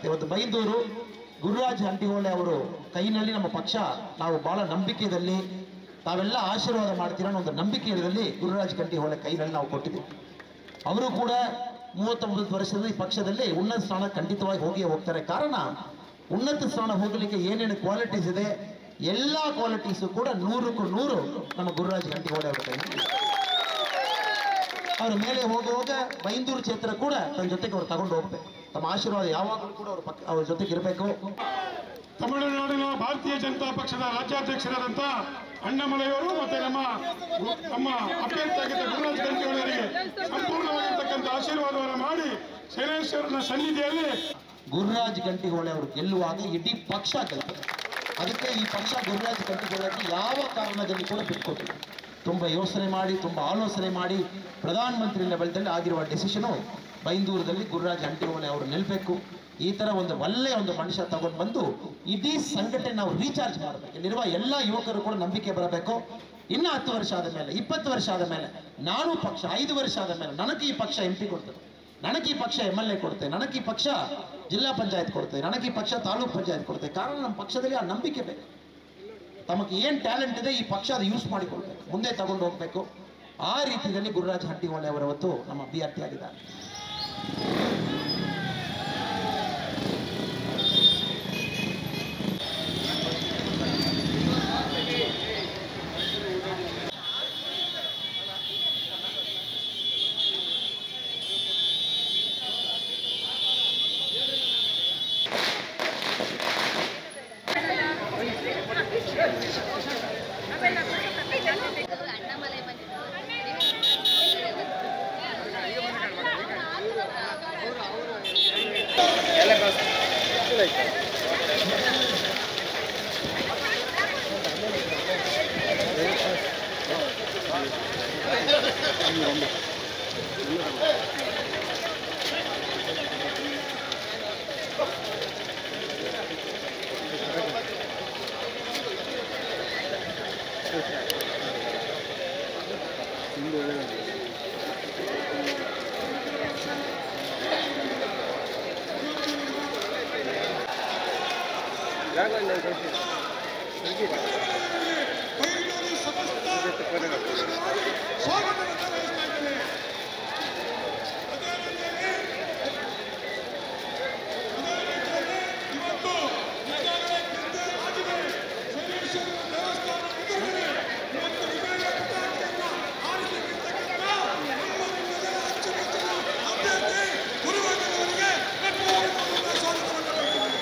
ಇವತ್ತು ಬೈಂದೂರು ಗುರುರಾಜ್ ಹಂಟಿಹೊಳೆ ಅವರು ಕೈನಲ್ಲಿ ನಮ್ಮ ಪಕ್ಷ ನಾವು ಬಹಳ ನಂಬಿಕೆಯಲ್ಲಿ ತಾವೆಲ್ಲ ಆಶೀರ್ವಾದ ಮಾಡ್ತೀರ ಅನ್ನೋ ಒಂದು ನಂಬಿಕೆಯಲ್ಲಿ ಗುರುರಾಜ್ ಕಂಟಿಹೊಳೆ ಕೈನಲ್ಲಿ ನಾವು ಕೊಟ್ಟಿದ್ದೀವಿ ಅವರು ಕೂಡ ಮೂವತ್ತೊಂಬತ್ತು ವರ್ಷದಲ್ಲಿ ಈ ಪಕ್ಷದಲ್ಲಿ ಉನ್ನತ ಸ್ಥಾನ ಖಂಡಿತವಾಗಿ ಹೋಗಿ ಹೋಗ್ತಾರೆ ಕಾರಣ ಉನ್ನತ ಸ್ಥಾನ ಹೋಗಲಿಕ್ಕೆ ಏನೇನು ಕ್ವಾಲಿಟೀಸ್ ಇದೆ ಎಲ್ಲ ಕ್ವಾಲಿಟೀಸು ಕೂಡ ನೂರಕ್ಕೂ ನೂರು ನಮ್ಮ ಗುರುರಾಜ್ ಗಂಟಿಗೋಡೆ ಅವರ ಕೈಯಲ್ಲಿ ಇದೆ. ಅವ್ರ ಮೇಲೆ ಹೋಗುವಾಗ ಬೈಂದೂರು ಕ್ಷೇತ್ರ ಕೂಡ ತನ್ನ ಜೊತೆಗೆ ಅವ್ರು ತಗೊಂಡು ಹೋಗ್ಬೇಕು ತಮ್ಮ ಆಶೀರ್ವಾದ ಯಾವಾಗಲೂ ಕೂಡ ಅವ್ರ ಪಕ್ಕ ಅವ್ರ ಜೊತೆಗೆ ಇರಬೇಕು ತಮಿಳುನಾಡಿನ ಭಾರತೀಯ ಜನತಾ ಪಕ್ಷದ ರಾಜ್ಯಾಧ್ಯಕ್ಷರಾದಂಥ ಅಣ್ಣಾಮಲೈಯವರು ಮತ್ತೆ ನಮ್ಮ ನಮ್ಮ ಅಭ್ಯರ್ಥಿಯಾಗಿದ್ದ ಗುರುರಾಜ್ ಗಂಟಿಯವರಿಗೆ ಸಂಪೂರ್ಣವಾಗಿರ್ತಕ್ಕಂಥ ಆಶೀರ್ವಾದವನ್ನು ಮಾಡಿ ಶನೇಶ್ವರನ ಸನ್ನಿಧಿಯಲ್ಲಿ ಗುರುರಾಜ್ ಗಂಟಿಹೊಳೆ ಅವರು ಗೆಲ್ಲುವಾಗ ಇಡೀ ಪಕ್ಷ ಗೆಲ್ತಾರೆ ಅದಕ್ಕೆ ಈ ಪಕ್ಷ ಗುರುರಾಜ್ ಗಂಟಿಹೊಳೆಗೆ ಯಾವ ಕಾರಣದಲ್ಲಿ ಕೂಡ ಬಿಟ್ಕೊಟ್ಟಿಲ್ಲ ತುಂಬ ಯೋಚನೆ ಮಾಡಿ ತುಂಬ ಆಲೋಚನೆ ಮಾಡಿ ಪ್ರಧಾನಮಂತ್ರಿ ಲೆವೆಲ್ದಲ್ಲಿ ಆಗಿರುವ ಡೆಸಿಷನು ಬೈಂದೂರದಲ್ಲಿ ಗುರುರಾಜ್ ಗಂಟಿಹೊಳೆ ಅವರು ನಿಲ್ಲಬೇಕು ಈ ಥರ ಒಂದು ಒಳ್ಳೆಯ ಒಂದು ಮನುಷ್ಯ ತಗೊಂಡು ಬಂದು ಇಡೀ ಸಂಘಟನೆ ನಾವು ರೀಚಾರ್ಜ್ ಮಾಡಬೇಕು ಇಲ್ಲಿರುವ ಎಲ್ಲ ಯುವಕರು ಕೂಡ ನಂಬಿಕೆ ಬರಬೇಕು ಇನ್ನು ಹತ್ತು ವರ್ಷ ಆದ ಮೇಲೆ ಇಪ್ಪತ್ತು ವರ್ಷ ಆದ ಮೇಲೆ ನಾನು ಪಕ್ಷ ಐದು ವರ್ಷ ಆದ ಮೇಲೆ ನನಗೆ ಈ ಪಕ್ಷ ಎಂ ಪಿ ಕೊಡ್ತದೆ ನನಗೆ ಈ ಪಕ್ಷ ಎಮ್ ಎಲ್ ಎ ಕೊಡುತ್ತೆ ನನಗೆ ಈ ಪಕ್ಷ ಜಿಲ್ಲಾ ಪಂಚಾಯತ್ ಕೊಡುತ್ತೆ ನನಗೆ ಈ ಪಕ್ಷ ತಾಲೂಕ್ ಪಂಚಾಯತ್ ಕೊಡುತ್ತೆ ಕಾರಣ ನಮ್ಮ ಪಕ್ಷದಲ್ಲಿ ಆ ನಂಬಿಕೆ ಬೇಕು ತಮಗೆ ಏನು ಟ್ಯಾಲೆಂಟ್ ಇದೆ ಈ ಪಕ್ಷ ಅದು ಯೂಸ್ ಮಾಡಿಕೊಳ್ಬೇಕು ಮುಂದೆ ತಗೊಂಡು ಹೋಗ್ಬೇಕು ಆ ರೀತಿಯಲ್ಲಿ ಗುರುರಾಜ್ ಹಟ್ಟಿಹೊಳೆ ಅವರವತ್ತು ನಮ್ಮ ಅಭ್ಯರ್ಥಿಯಾಗಿದ್ದಾರೆ ಅಣ್ಣಾಮಲೈ ಬಂದಿದ್ದು ಬೈಂದೂರು ಸಮಸ್ತ ಸ್ವಾಗತವನ್ನು ಬಯಸ್ತಾ ಇದ್ದೇನೆ ಅದೇ ರೀತಿಯಲ್ಲಿ ಅದೇ ರೀತಿಯಲ್ಲಿ ಇವತ್ತು ಈಗಾಗಲೇ ಕೃತ್ಯ ಆಗಿದೆ ಶನೇಶ್ವರನ ದೇವಸ್ಥಾನ ಎದುರಿಗೆ ಇವತ್ತು ವಿಜಯ ಪತಾಕೆಯನ್ನ ಹಾರಿಸಲಿರ್ತಕ್ಕಂಥ ನಮ್ಮ ನಿಮ್ಮೆಲ್ಲರ ಅಚ್ಚುಮೆಚ್ಚಿನ ಅಭ್ಯರ್ಥಿ ಗುರುವಾಗದವರಿಗೆ ಗಟ್ಟಿಯಾದ ಸ್ವಾಗತವನ್ನು ಬಯಸುತ್ತೇನೆ.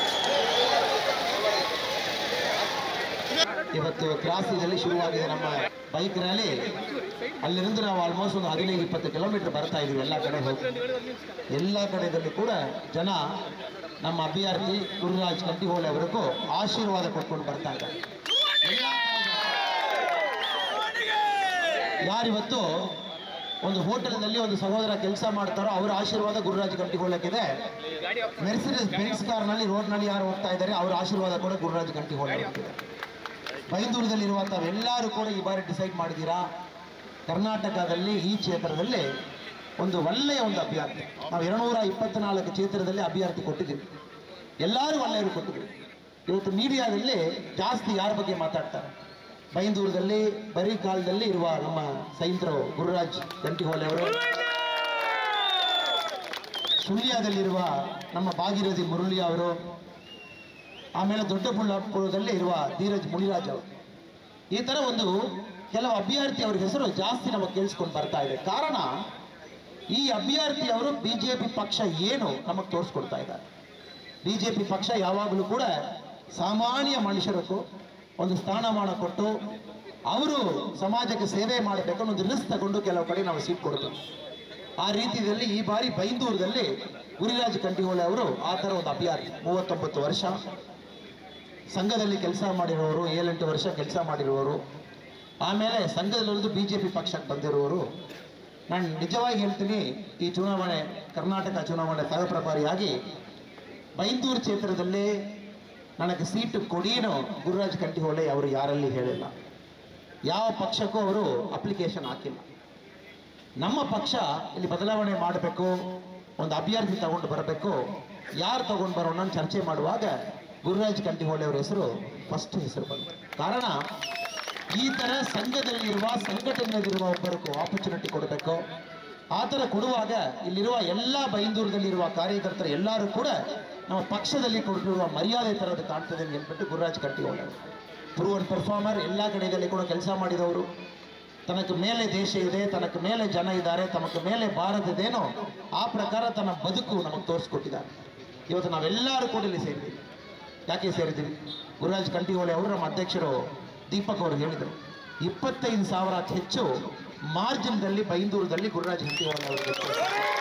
ಇವತ್ತು ಕ್ರಾಸಿನಲ್ಲಿ ಶುರುವಾಗಿದೆ ನಮ್ಮ ಬೈಕ್ ರ್ಯಾಲಿ ಅಲ್ಲಿருந்து ನಾವು ಆಲ್ಮೋಸ್ಟ್ ಒಂದು ಹದಿನೈದು ಇಪ್ಪತ್ತು ಕಿಲೋಮೀಟರ್ ಬರ್ತಾ ಇದೀವಿ ಎಲ್ಲ ಕಡೆ ಹೋಗಿ ಎಲ್ಲ ಕಡೆಯಲ್ಲಿ ಕೂಡ ಜನ ನಮ್ಮ ಅಭ್ಯರ್ಥಿ ಗುರುರಾಜ್ ಕಂಟಿಹೋಳೆ ಅವರಿಗೂ ಆಶೀರ್ವಾದ ಕೊಟ್ಕೊಂಡು ಬರ್ತಾ ಇದ್ದಾರೆ ಯಾರಿವತ್ತು ಒಂದು ಹೋಟೆಲ್ನಲ್ಲಿ ಒಂದು ಸಹೋದರ ಕೆಲಸ ಮಾಡ್ತಾರೋ ಅವರ ಆಶೀರ್ವಾದ ಗುರುರಾಜ್ ಗಂಟಿಗೊಳ್ಳಕ್ಕಿದೆ ಮೆರ್ಸಿಡೆಸ್ ಬೆನ್ಸ್ ಕಾರ್ನಲ್ಲಿ ರೋಡ್ನಲ್ಲಿ ಯಾರು ಹೋಗ್ತಾ ಇದ್ದಾರೆ ಅವರ ಆಶೀರ್ವಾದ ಕೂಡ ಗುರುರಾಜ್ ಗಂಟಿಗೊಳ್ಳ ಬೈಂದೂರದಲ್ಲಿರುವ ತಾವೆಲ್ಲರೂ ಕೂಡ ಈ ಬಾರಿ ಡಿಸೈಡ್ ಮಾಡಿದ್ದೀರಾ ಕರ್ನಾಟಕದಲ್ಲಿ ಈ ಕ್ಷೇತ್ರದಲ್ಲಿ ಒಂದು ಒಳ್ಳೆಯ ಒಂದು ಅಭ್ಯರ್ಥಿ ನಾವು ಎರಡುನೂರ ಇಪ್ಪತ್ನಾಲ್ಕು ಕ್ಷೇತ್ರದಲ್ಲಿ ಅಭ್ಯರ್ಥಿ ಕೊಟ್ಟಿದ್ದೀವಿ ಎಲ್ಲರೂ ಒಳ್ಳೆಯವರು ಕೊಟ್ಟಿದ್ದೀವಿ ಇವತ್ತು ಮೀಡಿಯಾದಲ್ಲಿ ಜಾಸ್ತಿ ಯಾರ ಬಗ್ಗೆ ಮಾತಾಡ್ತಾರೆ ಬೈಂದೂರದಲ್ಲಿ ಬರೀ ಕಾಲದಲ್ಲಿ ಇರುವ ನಮ್ಮ ಸೈಂತರು ಗುರುರಾಜ್ ಗಂಟಿಹೊಳೆ ಅವರು ಸುಳ್ಯದಲ್ಲಿರುವ ನಮ್ಮ ಭಾಗೀರಥಿ ಮುರಳಿ ಅವರು ಆಮೇಲೆ ದೊಡ್ಡಬಳ್ಳಾಪುರದಲ್ಲಿ ಇರುವ ಧೀರಜ್ ಮುನಿರಾಜ್ ಅವರು ಈ ತರ ಒಂದು ಕೆಲವು ಅಭ್ಯರ್ಥಿ ಅವ್ರ ಹೆಸರು ಜಾಸ್ತಿ ನಮಗೆ ಕೇಳಿಸ್ಕೊಂಡು ಬರ್ತಾ ಇದೆ ಕಾರಣ ಈ ಅಭ್ಯರ್ಥಿ ಅವರು ಬಿಜೆಪಿ ಪಕ್ಷ ಏನು ನಮಗೆ ತೋರಿಸ್ಕೊಡ್ತಾ ಇದ್ದಾರೆ ಬಿಜೆಪಿ ಪಕ್ಷ ಯಾವಾಗಲೂ ಕೂಡ ಸಾಮಾನ್ಯ ಮನುಷ್ಯರಿಗೂ ಒಂದು ಸ್ಥಾನಮಾನ ಕೊಟ್ಟು ಅವರು ಸಮಾಜಕ್ಕೆ ಸೇವೆ ಮಾಡಬೇಕು ಅನ್ನೋ ಒಂದು ರಿಸ್ಕ್ ತಗೊಂಡು ಕೆಲವು ಕಡೆ ನಾವು ಸೀಟ್ ಕೊಡ್ತೀವಿ ಆ ರೀತಿಯಲ್ಲಿ ಈ ಬಾರಿ ಬೈಂದೂರದಲ್ಲಿ ಗುರಿರಾಜ್ ಕಂಟಿಹೊಳೆ ಅವರು ಆ ಥರ ಒಂದು ಅಭ್ಯರ್ಥಿ ಮೂವತ್ತೊಂಬತ್ತು ವರ್ಷ ಸಂಘದಲ್ಲಿ ಕೆಲಸ ಮಾಡಿರುವವರು ಏಳೆಂಟು ವರ್ಷ ಕೆಲಸ ಮಾಡಿರುವವರು ಆಮೇಲೆ ಸಂಘದಲ್ಲಿருந்து ಬಿ ಜೆ ಪಿ ಪಕ್ಷಕ್ಕೆ ಬಂದಿರುವವರು ನಾನು ನಿಜವಾಗಿ ಹೇಳ್ತೀನಿ ಈ ಚುನಾವಣೆ ಕರ್ನಾಟಕ ಚುನಾವಣೆ ಸಹಪ್ರಭಾರಿಯಾಗಿ ಬೈಂದೂರು ಕ್ಷೇತ್ರದಲ್ಲಿ ನನಗೆ ಸೀಟು ಕೊಡೀನೋ ಗುರುರಾಜ್ ಕಂಟಿಹೊಳೆ ಅವರು ಯಾರಲ್ಲಿ ಹೇಳಿಲ್ಲ ಯಾವ ಪಕ್ಷಕ್ಕೂ ಅವರು ಅಪ್ಲಿಕೇಶನ್ ಹಾಕಿಲ್ಲ ನಮ್ಮ ಪಕ್ಷ ಇಲ್ಲಿ ಬದಲಾವಣೆ ಮಾಡಬೇಕು ಒಂದು ಅಭ್ಯರ್ಥಿ ತಗೊಂಡು ಬರಬೇಕು ಯಾರು ತಗೊಂಡು ಬರೋಣ ಅಂತ ಚರ್ಚೆ ಮಾಡುವಾಗ ಗುರುರಾಜ್ ಕಂಟಿಹೊಳೆ ಅವರ ಹೆಸರು ಫಸ್ಟ್ ಹೆಸರು ಬಂತು ಕಾರಣ ಈ ಥರ ಸಂಘದಲ್ಲಿರುವ ಸಂಘಟನೆಯಲ್ಲಿರುವ ಒಬ್ಬರಿಗೂ ಆಪರ್ಚುನಿಟಿ ಕೊಡಬೇಕು ಆ ಥರ ಕೊಡುವಾಗ ಇಲ್ಲಿರುವ ಎಲ್ಲ ಬೈಂದೂರದಲ್ಲಿರುವ ಕಾರ್ಯಕರ್ತರು ಎಲ್ಲರೂ ಕೂಡ ನಮ್ಮ ಪಕ್ಷದಲ್ಲಿ ಕೊಟ್ಟಿರುವ ಮರ್ಯಾದೆ ಥರದ್ದು ಕಾಣ್ತದೆ ಅಂತ ಹೇಳ್ಬಿಟ್ಟು ಗುರುರಾಜ್ ಕಂಟಿಹೊಳೆ ಪ್ರೂವನ್ ಪರ್ಫಾರ್ಮರ್ ಎಲ್ಲ ಕಡೆಯಲ್ಲಿ ಕೂಡ ಕೆಲಸ ಮಾಡಿದವರು ತನக்கு ಮೇಲೆ ದೇಶ ಇದೆ ತನக்கு ಮೇಲೆ ಜನ ಇದ್ದಾರೆ ತನக்கு ಮೇಲೆ ಭಾರತ ಇದೇನೋ ಆ ಪ್ರಕಾರ ತನ್ನ ಬದುಕು ನಮಗೆ ತೋರಿಸ್ಕೊಟ್ಟಿದ್ದಾರೆ ಇವತ್ತು ನಾವೆಲ್ಲರೂ ಕೂಡ ಇಲ್ಲಿ ಸೇರಿದ್ದೀವಿ ಯಾಕೆ ಸೇರಿದ್ದೀವಿ ಗುರುರಾಜ್ ಕಂಟಿಹೊಳೆ ಅವರು ನಮ್ಮ ಅಧ್ಯಕ್ಷರು ದೀಪಕ್ ಅವರು ಹೇಳಿದರು ಇಪ್ಪತ್ತೈದು ಸಾವಿರ ಹೆಚ್ಚು ಮಾರ್ಜಿನ್ದಲ್ಲಿ ಬೈಂದೂರದಲ್ಲಿ ಗುರುರಾಜ್ ಕಂಟಿಹೊಳೆ ಅವರು ಗೆದ್ದರು.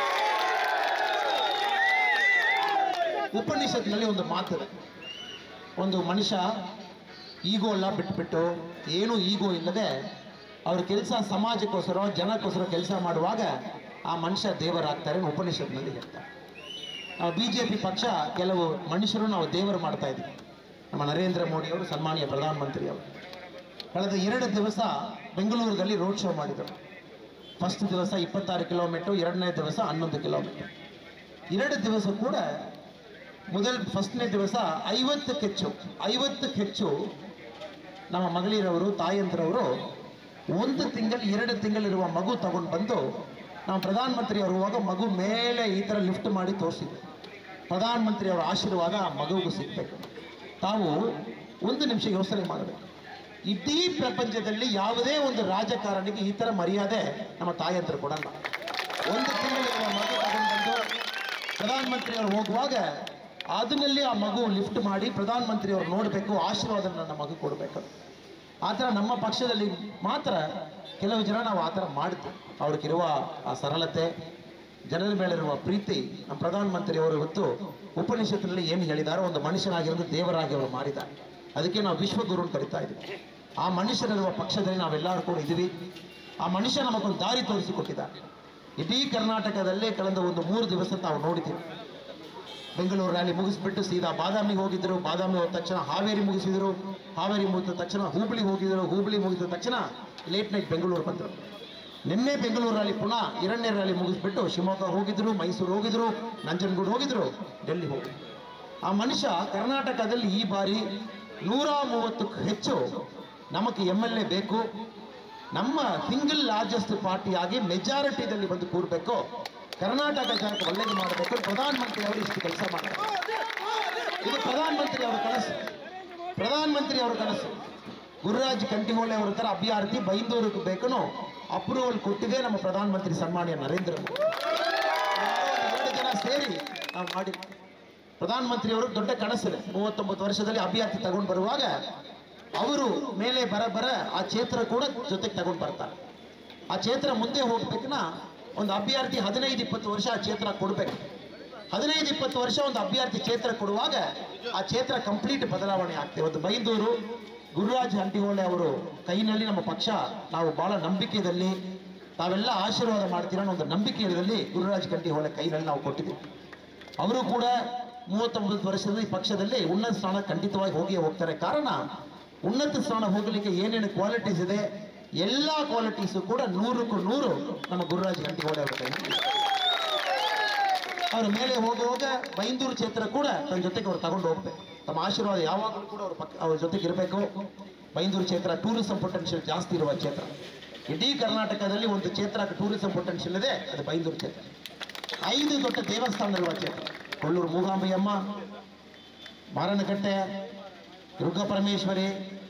ಉಪನಿಷತ್ನಲ್ಲಿ ಒಂದು ಮಾತಿದೆ ಒಂದು ಮನುಷ್ಯ ಈಗೋ ಎಲ್ಲ ಬಿಟ್ಬಿಟ್ಟು ಏನೂ ಈಗೋ ಇಲ್ಲದೆ ಅವ್ರ ಕೆಲಸ ಸಮಾಜಕ್ಕೋಸ್ಕರ ಜನಕ್ಕೋಸ್ಕರ ಕೆಲಸ ಮಾಡುವಾಗ ಆ ಮನುಷ್ಯ ದೇವರಾಗ್ತಾರೆ ಅಂತ ಉಪನಿಷತ್ನಲ್ಲಿ ಹೇಳ್ತಾರೆ ನಾವು ಬಿ ಜೆ ಪಿ ಪಕ್ಷ ಕೆಲವು ಮನುಷ್ಯರು ನಾವು ದೇವರು ಮಾಡ್ತಾ ಇದ್ದೀವಿ ನಮ್ಮ ನರೇಂದ್ರ ಮೋದಿ ಅವರು ಸನ್ಮಾನ್ಯ ಪ್ರಧಾನಮಂತ್ರಿ ಅವರು ಕಳೆದ ಎರಡು ದಿವಸ ಬೆಂಗಳೂರಲ್ಲಿ ರೋಡ್ ಶೋ ಮಾಡಿದರು ಫಸ್ಟ್ ದಿವಸ ಇಪ್ಪತ್ತಾರು ಕಿಲೋಮೀಟರ್ ಎರಡನೇ ದಿವಸ ಹನ್ನೊಂದು ಕಿಲೋಮೀಟರ್ ಎರಡು ದಿವಸ ಕೂಡ ಮೊದಲ ಫಸ್ಟ್ನೇ ದಿವಸ ಐವತ್ತಕ್ಕೆ ಹೆಚ್ಚು ಐವತ್ತಕ್ಕೆ ಹೆಚ್ಚು ನಮ್ಮ ಮಗಳಿರವರು ತಾಯಂದ್ರವರು ಒಂದು ತಿಂಗಳು ಎರಡು ತಿಂಗಳಿರುವ ಮಗು ತಗೊಂಡು ಬಂದು ನಮ್ಮ ಪ್ರಧಾನಮಂತ್ರಿ ಅವರು ಹೋಗುವಾಗ ಮಗು ಮೇಲೆ ಈ ಥರ ಲಿಫ್ಟ್ ಮಾಡಿ ತೋರಿಸಿದ್ರು ಪ್ರಧಾನಮಂತ್ರಿ ಅವರ ಆಶೀರ್ವಾದ ಆ ಮಗುವಿಗೂ ಸಿಗಬೇಕು ತಾವು ಒಂದು ನಿಮಿಷ ಯೋಚನೆ ಮಾಡಬೇಕು ಇಡೀ ಪ್ರಪಂಚದಲ್ಲಿ ಯಾವುದೇ ಒಂದು ರಾಜಕಾರಣಿಗೆ ಈ ಥರ ಮರ್ಯಾದೆ ನಮ್ಮ ತಾಯಂದ್ರು ಕೊಡಲ್ಲ ಒಂದು ತಿಂಗಳಿರುವ ಮಗು ತಗೊಂಡು ಬಂದು ಪ್ರಧಾನಮಂತ್ರಿ ಅವರು ಹೋಗುವಾಗ ಅದನ್ನಲ್ಲಿ ಆ ಮಗು ಲಿಫ್ಟ್ ಮಾಡಿ ಪ್ರಧಾನಮಂತ್ರಿ ಅವರು ನೋಡಬೇಕು ಆಶೀರ್ವಾದ ನನ್ನ ಮಗು ಕೊಡಬೇಕು ಆ ಥರ ನಮ್ಮ ಪಕ್ಷದಲ್ಲಿ ಮಾತ್ರ ಕೆಲವು ಜನ ನಾವು ಆ ಥರ ಮಾಡ್ತೀವಿ ಅವ್ರಿಗಿರುವ ಆ ಸರಳತೆ ಜನರ ಮೇಲಿರುವ ಪ್ರೀತಿ ನಮ್ಮ ಪ್ರಧಾನಮಂತ್ರಿ ಅವರು ಇವತ್ತು ಉಪನಿಷತ್ತಿನಲ್ಲಿ ಏನು ಹೇಳಿದಾರೋ ಒಂದು ಮನುಷ್ಯನಾಗಿರೋದು ದೇವರಾಗಿ ಅವರು ಮಾಡಿದ್ದಾರೆ ಅದಕ್ಕೆ ನಾವು ವಿಶ್ವಗುರು ಅಂತ ಕರಿತಾ ಇದ್ದೀವಿ ಆ ಮನುಷ್ಯರಿರುವ ಪಕ್ಷದಲ್ಲಿ ನಾವೆಲ್ಲರೂ ಕೂಡ ಇದ್ದೀವಿ ಆ ಮನುಷ್ಯ ನಮಗೊಂದು ದಾರಿ ತೋರಿಸಿಕೊಟ್ಟಿದ್ದಾರೆ ಇಡೀ ಕರ್ನಾಟಕದಲ್ಲೇ ಕಳೆದ ಒಂದು ಮೂರು ದಿವಸ ನಾವು ನೋಡಿದ್ದೀವಿ ಬೆಂಗಳೂರು ರ್ಯಾಲಿ ಮುಗಿಸ್ಬಿಟ್ಟು ಸೀದಾ ಬಾದಾಮಿಗೆ ಹೋಗಿದ್ರು ಬಾದಾಮಿ ಹೋದ ತಕ್ಷಣ ಹಾವೇರಿ ಮುಗಿಸಿದ್ರು ಹಾವೇರಿ ಮುಗಿದ ತಕ್ಷಣ ಹುಬ್ಳಿ ಹೋಗಿದ್ರು ಹುಬ್ಳಿ ಮುಗಿದ ತಕ್ಷಣ ಲೇಟ್ ನೈಟ್ ಬೆಂಗಳೂರು ಬಂದರು ನಿನ್ನೆ ಬೆಂಗಳೂರು ರ್ಯಾಲಿ ಪುನಃ ಎರಡನೇ ರ್ಯಾಲಿ ಮುಗಿಸ್ಬಿಟ್ಟು ಶಿವಮೊಗ್ಗ ಹೋಗಿದ್ರು ಮೈಸೂರು ಹೋಗಿದ್ರು ನಂಜನಗೂಡು ಹೋಗಿದ್ರು ಡೆಲ್ಲಿ ಹೋಗಿದ್ರು ಆ ಮನುಷ್ಯ ಕರ್ನಾಟಕದಲ್ಲಿ ಈ ಬಾರಿ ನೂರ ಮೂವತ್ತಕ್ಕೂ ಹೆಚ್ಚು ನಮಗೆ ಎಮ್ ಎಲ್ ಎ ಬೇಕು ನಮ್ಮ ಸಿಂಗಲ್ ಲಾರ್ಜೆಸ್ಟ್ ಪಾರ್ಟಿಯಾಗಿ ಮೆಜಾರಿಟಿದಲ್ಲಿ ಬಂದು ಕೂರಬೇಕು ಕರ್ನಾಟಕ ಜನಕ್ಕೆ ಒಳ್ಳೇದು ಮಾಡಬೇಕು ಪ್ರಧಾನಮಂತ್ರಿ ಅವರು ಇಷ್ಟು ಕೆಲಸ ಮಾಡ್ತಾರೆ ಇದು ಪ್ರಧಾನಮಂತ್ರಿ ಅವರ ಕನಸು ಪ್ರಧಾನಮಂತ್ರಿ ಅವರ ಕನಸು ಗುರುರಾಜ್ ಕಂಟಿಹೊಳೆ ಅವರ ಥರ ಅಭ್ಯರ್ಥಿ ಬೈಂದೂರಿಗೆ ಬೇಕನು ಅಪ್ರೂವಲ್ ಕೊಟ್ಟಿದೆ ನಮ್ಮ ಪ್ರಧಾನಮಂತ್ರಿ ಸನ್ಮಾನ್ಯ ನರೇಂದ್ರ ಮೋದಿ ಎರಡು ಜನ ಸೇರಿ ನಾವು ಮಾಡಿ ಪ್ರಧಾನಮಂತ್ರಿ ಅವರು ದೊಡ್ಡ ಕನಸಿದೆ ಮೂವತ್ತೊಂಬತ್ತು ವರ್ಷದಲ್ಲಿ ಅಭ್ಯರ್ಥಿ ತಗೊಂಡು ಬರುವಾಗ ಅವರು ಮೇಲೆ ಬರ ಬರ ಆ ಕ್ಷೇತ್ರ ಕೂಡ ಜೊತೆಗೆ ತಗೊಂಡು ಬರ್ತಾರೆ ಆ ಕ್ಷೇತ್ರ ಮುಂದೆ ಹೋಗ್ಬೇಕನ್ನ ಒಂದು ಅಭ್ಯರ್ಥಿ ಹದಿನೈದು ಇಪ್ಪತ್ತು ವರ್ಷ ಆ ಕ್ಷೇತ್ರ ಕೊಡಬೇಕು ಹದಿನೈದು ಇಪ್ಪತ್ತು ವರ್ಷ ಒಂದು ಅಭ್ಯರ್ಥಿ ಕ್ಷೇತ್ರ ಕೊಡುವಾಗ ಆ ಕ್ಷೇತ್ರ ಕಂಪ್ಲೀಟ್ ಬದಲಾವಣೆ ಆಗ್ತದೆ ಒಂದು ಬೈಂದೂರು ಗುರುರಾಜ್ ಹಂಟಿಹೊಳೆ ಅವರು ಕೈನಲ್ಲಿ ನಮ್ಮ ಪಕ್ಷ ನಾವು ಬಹಳ ನಂಬಿಕೆಯಲ್ಲಿ ತಾವೆಲ್ಲ ಆಶೀರ್ವಾದ ಮಾಡ್ತೀರ ಅನ್ನೋ ಒಂದು ನಂಬಿಕೆಯಲ್ಲಿ ಗುರುರಾಜ್ ಕಂಟಿಹೊಳೆ ಕೈನಲ್ಲಿ ನಾವು ಕೊಟ್ಟಿದ್ದೀವಿ ಅವರು ಕೂಡ ಮೂವತ್ತೊಂಬತ್ತು ವರ್ಷದಲ್ಲಿ ಪಕ್ಷದಲ್ಲಿ ಉನ್ನತ ಸ್ಥಾನ ಖಂಡಿತವಾಗಿ ಹೋಗಿ ಹೋಗ್ತಾರೆ ಕಾರಣ ಉನ್ನತ ಸ್ಥಾನ ಹೋಗಲಿಕ್ಕೆ ಏನೇನು ಕ್ವಾಲಿಟೀಸ್ ಇದೆ ಎಲ್ಲ ಕ್ವಾಲಿಟೀಸು ಕೂಡ ನೂರಕ್ಕೂ ನೂರು ನಮ್ಮ ಗುರುರಾಜ್ ಗಂಟಿಗೋಡೆ ಅವರ ಕೈಯಲ್ಲಿ ಇದೆ. ಅವ್ರ ಮೇಲೆ ಹೋಗುವಾಗ ಬೈಂದೂರು ಕ್ಷೇತ್ರ ಕೂಡ ತನ್ನ ಜೊತೆಗೆ ಅವ್ರು ತಗೊಂಡು ಹೋಗ್ಬೇಕು ತಮ್ಮ ಆಶೀರ್ವಾದ ಯಾವಾಗಲೂ ಕೂಡ ಅವ್ರ ಪಕ್ಕ ಅವ್ರ ಜೊತೆಗೆ ಇರಬೇಕು ಬೈಂದೂರು ಕ್ಷೇತ್ರ ಟೂರಿಸಂ ಪೊಟೆನ್ಷಿಯಲ್ ಜಾಸ್ತಿ ಇರುವ ಕ್ಷೇತ್ರ ಇಡೀ ಕರ್ನಾಟಕದಲ್ಲಿ ಒಂದು ಕ್ಷೇತ್ರ ಟೂರಿಸಂ ಪೊಟೆನ್ಷಿಯಲ್ ಇದೆ ಅದು ಬೈಂದೂರು ಕ್ಷೇತ್ರ ಐದು ದೊಡ್ಡ ದೇವಸ್ಥಾನಗಳಿರುವ ಕ್ಷೇತ್ರ ಕೊಲ್ಲೂರು ಮೂಗಾಂಬಯ್ಯಮ್ಮ ಮಾರನಕಟ್ಟೆ ದುರ್ಗ ಪರಮೇಶ್ವರಿ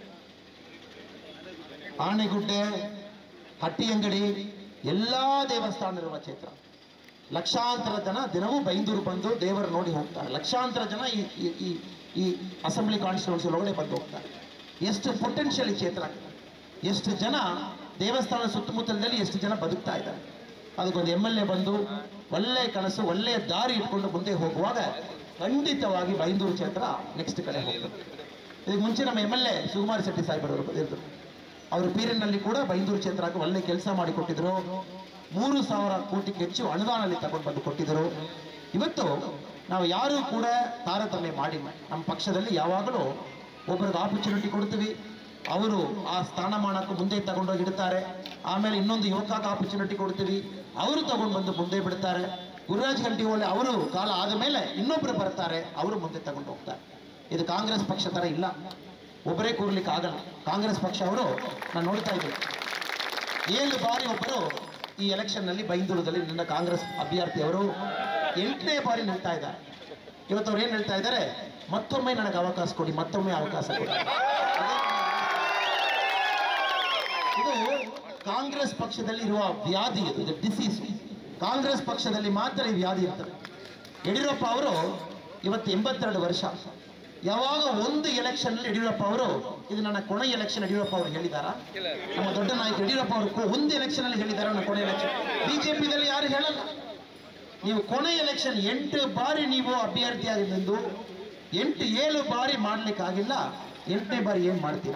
ಆನೆಗುಡ್ಡೆ ಹಟ್ಟಿಯಂಗಡಿ ಎಲ್ಲ ದೇವಸ್ಥಾನ ಇರುವ ಕ್ಷೇತ್ರ ಲಕ್ಷಾಂತರ ಜನ ದಿನವೂ ಬೈಂದೂರು ಬಂದು ದೇವರು ನೋಡಿ ಹೋಗ್ತಾರೆ ಲಕ್ಷಾಂತರ ಜನ ಈ ಈ- ಈ ಈ ಅಸೆಂಬ್ಲಿ ಕಾನ್ಸ್ಟಿಟ್ಯೂನ್ಸಿ ಒಳಗಡೆ ಬಂದು ಹೋಗ್ತಾರೆ ಎಷ್ಟು ಪೊಟೆನ್ಷಿಯಲ್ ಈ ಕ್ಷೇತ್ರ ಎಷ್ಟು ಜನ ದೇವಸ್ಥಾನ ಸುತ್ತಮುತ್ತಲದಲ್ಲಿ ಎಷ್ಟು ಜನ ಬದುಕ್ತಾ ಇದ್ದಾರೆ ಅದಕ್ಕೊಂದು ಎಮ್ ಎಲ್ ಎ ಬಂದು ಒಳ್ಳೆಯ ಕನಸು ಒಳ್ಳೆಯ ದಾರಿ ಇಟ್ಕೊಂಡು ಮುಂದೆ ಹೋಗುವಾಗ ಖಂಡಿತವಾಗಿ ಬೈಂದೂರು ಕ್ಷೇತ್ರ ನೆಕ್ಸ್ಟ್ ಕಡೆ ಹೋಗ್ತದೆ ಇದಕ್ಕೆ ಮುಂಚೆ ನಮ್ಮ M L A Shivakumar Shetty ಸಾಹೇಬರವರು ಬಂದಿದ್ರು ಅವರ ಪೀರಿಯಡ್ನಲ್ಲಿ ಕೂಡ ಬೈಂದೂರು ಕ್ಷೇತ್ರಕ್ಕೆ ಒಳ್ಳೆ ಕೆಲಸ ಮಾಡಿಕೊಟ್ಟಿದ್ರು ಮೂರು ಸಾವಿರ ಕೋಟಿಗೆ ಹೆಚ್ಚು ಅನುದಾನಲ್ಲಿ ತಗೊಂಡು ಬಂದು ಕೊಟ್ಟಿದ್ದರು ಇವತ್ತು ನಾವು ಯಾರೂ ಕೂಡ ತಾರತಮ್ಯ ಮಾಡಿಲ್ಲ ನಮ್ಮ ಪಕ್ಷದಲ್ಲಿ ಯಾವಾಗಲೂ ಒಬ್ಬರಿಗೆ ಆಪರ್ಚುನಿಟಿ ಕೊಡ್ತೀವಿ ಅವರು ಆ ಸ್ಥಾನಮಾನಕ್ಕೂ ಮುಂದೆ ತಗೊಂಡೋಗಿ ಇಡ್ತಾರೆ ಆಮೇಲೆ ಇನ್ನೊಂದು ಯುವಕಕ್ಕೆ ಆಪರ್ಚುನಿಟಿ ಕೊಡ್ತೀವಿ ಅವರು ತಗೊಂಡು ಬಂದು ಮುಂದೆ ಬಿಡ್ತಾರೆ ಗುರುರಾಜ್ ಗಂಟಿಹೊಳೆ ಅವರು ಕಾಲ ಆದ ಮೇಲೆ ಇನ್ನೊಬ್ರು ಬರ್ತಾರೆ ಅವರು ಮುಂದೆ ತಗೊಂಡು ಹೋಗ್ತಾರೆ ಇದು ಕಾಂಗ್ರೆಸ್ ಪಕ್ಷ ತರ ಇಲ್ಲ ಒಬ್ಬರೇ ಕೂರ್ಲಿಕ್ಕೆ ಆಗಲ್ಲ ಕಾಂಗ್ರೆಸ್ ಪಕ್ಷ ಅವರು ನಾನು ನೋಡ್ತಾ ಇದ್ದೀನಿ ಏಳು ಬಾರಿ ಒಬ್ಬರು ಈ ಎಲೆಕ್ಷನ್ ನಲ್ಲಿ ಬೈಂದೂರದಲ್ಲಿ ನಿನ್ನ ಕಾಂಗ್ರೆಸ್ ಅಭ್ಯರ್ಥಿಯವರು ಎಂಟನೇ ಬಾರಿ ನಿಲ್ತಾ ಇದ್ದಾರೆ ಇವತ್ತು ಅವ್ರು ಏನ್ ಹೇಳ್ತಾ ಇದ್ದಾರೆ ಮತ್ತೊಮ್ಮೆ ನನಗೆ ಅವಕಾಶ ಕೊಡಿ ಮತ್ತೊಮ್ಮೆ ಅವಕಾಶ ಕೊಡಿ ಇದು ಕಾಂಗ್ರೆಸ್ ಪಕ್ಷದಲ್ಲಿ ಇರುವ ವ್ಯಾಧಿ ಇದು ಇದು ಡಿಸೀಸ್ ಕಾಂಗ್ರೆಸ್ ಪಕ್ಷದಲ್ಲಿ ಮಾತ್ರ ಈ ವ್ಯಾಧಿ ಇರ್ತದೆ ಯಡಿಯೂರಪ್ಪ ಅವರು ಇವತ್ತು ಎಂಬತ್ತೆರಡು ವರ್ಷ ಯಾವಾಗ ಒಂದು ಎಲೆಕ್ಷನ್ ಯಡಿಯೂರಪ್ಪ ಅವರು ಇದು ನನ್ನ ಕೊನೆ ಎಲೆಕ್ಷನ್ ಯಡಿಯೂರಪ್ಪ ಅವರು ಹೇಳಿದಾರ ನಮ್ಮ ದೊಡ್ಡ ನಾಯಕ ಯಡಿಯೂರಪ್ಪ ಅವರು ಕೊ- ಒಂದು ಎಲೆಕ್ಷನ್ ಅಲ್ಲಿ ಹೇಳಿದಾರ ನನ್ನ ಕೊನೆ ಎಲೆಕ್ಷನ್ ಬಿಜೆಪಿದಲ್ಲಿ ಯಾರು ಹೇಳಲ್ಲ ನೀವು ಕೊನೆ ಎಲೆಕ್ಷನ್ ಎಂಟು ಬಾರಿ ನೀವು ಅಭ್ಯರ್ಥಿಯಾಗಿ ನಿಂದು ಎಂಟು ಏಳು ಬಾರಿ ಮಾಡ್ಲಿಕ್ಕಾಗಿಲ್ಲ ಎಂಟನೇ ಬಾರಿ ಏನ್ ಮಾಡ್ತೀರಾ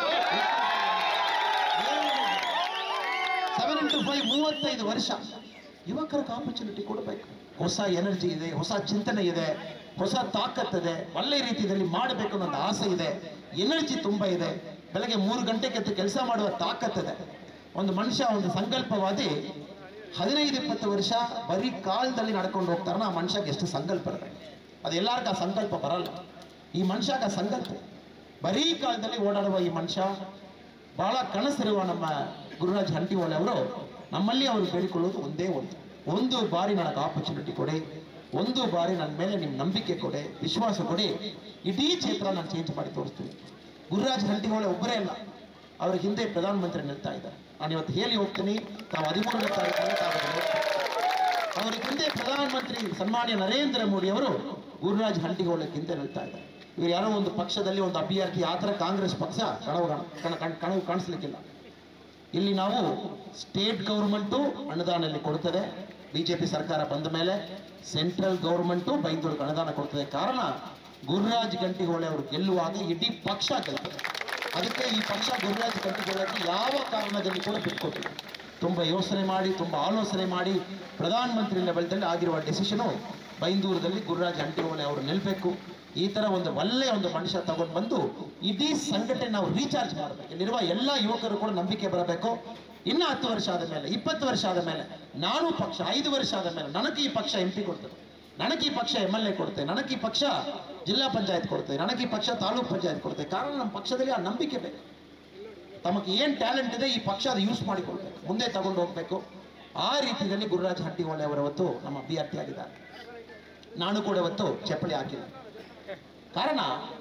ಸೆವೆನ್ ಇಂಟು ಫೈವ್ ಮೂವತ್ತೈದು ವರ್ಷ ಯುವಕರಿಗೆ ಆಪರ್ಚುನಿಟಿ ಕೊಡಬೇಕು ಹೊಸ ಎನರ್ಜಿ ಇದೆ ಹೊಸ ಚಿಂತನೆ ಇದೆ ಹೊಸ ತಾಕತ್ತಿದೆ ಒಳ್ಳೆ ರೀತಿಯಲ್ಲಿ ಮಾಡಬೇಕು ಅನ್ನೋ ಒಂದು ಆಸೆ ಇದೆ ಎನರ್ಜಿ ತುಂಬ ಇದೆ ಬೆಳಗ್ಗೆ ಮೂರು ಗಂಟೆಗೆ ಎದ್ದು ಕೆಲಸ ಮಾಡುವ ತಾಕತ್ತಿದೆ ಒಂದು ಮನುಷ್ಯ ಒಂದು ಸಂಕಲ್ಪವಾದಿ ಹದಿನೈದು ಇಪ್ಪತ್ತು ವರ್ಷ ಬರೀ ಕಾಲದಲ್ಲಿ ನಡ್ಕೊಂಡು ಹೋಗ್ತಾರನ ಆ ಮನುಷ್ಯಗೆ ಎಷ್ಟು ಸಂಕಲ್ಪ ಇರಬೇಕು ಅದು ಎಲ್ಲರಿಗೂ ಆ ಸಂಕಲ್ಪ ಬರಲ್ಲ ಈ ಮನುಷ್ಯಗೆ ಆ ಸಂಕಲ್ಪ ಬರೀ ಕಾಲದಲ್ಲಿ ಓಡಾಡುವ ಈ ಮನುಷ್ಯ ಬಹಳ ಕನಸಿರುವ ನಮ್ಮ ಗುರುರಾಜ್ ಹಂಟಿಹೊಳೆ ಅವರು ನಮ್ಮಲ್ಲಿ ಅವರು ಬೇಡಿಕೊಳ್ಳೋದು ಒಂದೇ ಒಂದು ಒಂದು ಬಾರಿ ನನಗೆ ಆಪರ್ಚುನಿಟಿ ಕೊಡಿ ಒಂದು ಬಾರಿ ನನ್ನ ಮೇಲೆ ನಿಮ್ಮ ನಂಬಿಕೆ ಕೊಡಿ ವಿಶ್ವಾಸ ಕೊಡಿ ಇಡೀ ಕ್ಷೇತ್ರ ನಾನು ಚೇಂಜ್ ಮಾಡಿ ತೋರಿಸ್ತೀನಿ ಗುರುರಾಜ್ ಹಂಟಿಹೊಳೆ ಒಬ್ಬರೇ ಅಲ್ಲ ಅವ್ರ ಹಿಂದೆ ಪ್ರಧಾನಮಂತ್ರಿ ನಿಲ್ತಾ ಇದ್ದಾರೆ ನಾನು ಇವತ್ತು ಹೇಳಿ ಹೋಗ್ತೀನಿ ತಾವು ಹದಿಮೂರನೇ ತಾರೀಕಿಗೆ ತಾವು ಅದನ್ನ ನೋಡ್ತೀರಿ. ಅವರ ಹಿಂದೆ ಪ್ರಧಾನಮಂತ್ರಿ ಸನ್ಮಾನ್ಯ ನರೇಂದ್ರ ಮೋದಿ ಅವರು ಗುರುರಾಜ್ ಹಂಟಿಹೊಳೆ ಹಿಂದೆ ನಿಲ್ತಾ ಇದ್ದಾರೆ ಇವರು ಯಾರೋ ಒಂದು ಪಕ್ಷದಲ್ಲಿ ಒಂದು ಅಭ್ಯರ್ಥಿ ಆ ಥರ ಕಾಂಗ್ರೆಸ್ ಪಕ್ಷ ಕಣವು ಕಣ ಕಣ- ಕಣವು ಕಾಣಿಸ್ಲಿಕ್ಕಿಲ್ಲ ಇಲ್ಲಿ ನಾವು ಸ್ಟೇಟ್ ಗೌರ್ಮೆಂಟು ಅನುದಾನದಲ್ಲಿ ಕೊಡ್ತದೆ ಬಿಜೆಪಿ ಸರ್ಕಾರ ಬಂದ ಮೇಲೆ ಸೆಂಟ್ರಲ್ ಗೌರ್ಮೆಂಟು ಬೈಂದೂರಿಗೆ ಅನುದಾನ ಕೊಡ್ತದೆ ಕಾರಣ ಗುರುರಾಜ್ ಗಂಟಿಹೊಳೆ ಅವರು ಗೆಲ್ಲುವಾಗ ಇಡೀ ಪಕ್ಷ ಗೆಲ್ತದೆ ಅದಕ್ಕೆ ಈ ಪಕ್ಷ ಗುರುರಾಜ್ ಗಂಟಿಹೊಳೆಗೆ ಯಾವ ಕಾರಣದಲ್ಲಿ ಕೂಡ ಬಿಟ್ಕೊಟ್ಟಿಲ್ಲ ತುಂಬ ಯೋಚನೆ ಮಾಡಿ ತುಂಬ ಆಲೋಚನೆ ಮಾಡಿ ಪ್ರಧಾನಮಂತ್ರಿ ಲೆವೆಲ್ದಲ್ಲಿ ಆಗಿರುವ ಡೆಸಿಷನು ಬೈಂದೂರದಲ್ಲಿ ಗುರುರಾಜ್ ಹಂಟಿಹೊಳೆ ಅವರು ನಿಲ್ಬೇಕು ಈ ತರ ಒಂದು ಒಳ್ಳೆಯ ಒಂದು ಮನುಷ್ಯ ತಗೊಂಡು ಬಂದು ಇಡೀ ಸಂಘಟನೆ ನಾವು ರೀಚಾರ್ಜ್ ಮಾಡಬೇಕು ಇಲ್ಲಿರುವ ಎಲ್ಲ ಯುವಕರು ಕೂಡ ನಂಬಿಕೆ ಬರಬೇಕು ಇನ್ನು ಹತ್ತು ವರ್ಷ ಆದ ಮೇಲೆ ಇಪ್ಪತ್ತು ವರ್ಷ ಆದ ಮೇಲೆ ನಾನು ಪಕ್ಷ ಐದು ವರ್ಷ ಆದ ಮೇಲೆ ನನಗೆ ಈ ಪಕ್ಷ ಎಂ ಪಿ ಕೊಡ್ತದೆ ನನಗೆ ಈ ಪಕ್ಷ ಎಮ್ ಎಲ್ ಎ ಕೊಡುತ್ತೆ ನನಗೆ ಈ ಪಕ್ಷ ಜಿಲ್ಲಾ ಪಂಚಾಯತ್ ಕೊಡುತ್ತೆ ನನಗೆ ಈ ಪಕ್ಷ ತಾಲೂಕ್ ಪಂಚಾಯತ್ ಕೊಡುತ್ತೆ ಕಾರಣ ನಮ್ಮ ಪಕ್ಷದಲ್ಲಿ ಆ ನಂಬಿಕೆ ಬೇಕು ತಮಗೆ ಏನು ಟ್ಯಾಲೆಂಟ್ ಇದೆ ಈ ಪಕ್ಷ ಅದು ಯೂಸ್ ಮಾಡಿಕೊಳ್ಬೇಕು ಮುಂದೆ ತಗೊಂಡು ಹೋಗ್ಬೇಕು ಆ ರೀತಿಯಲ್ಲಿ ಗುರುರಾಜ್ ಹಟ್ಟಿಹೊಳೆ ಅವರು ಇವತ್ತು ನಮ್ಮ ಅಭ್ಯರ್ಥಿ ಆಗಿದ್ದಾರೆ ನಾನು ಕೂಡ ಇವತ್ತು ಚಪ್ಪಲಿ ಹಾಕಿಲ್ಲ ಕಾರಣ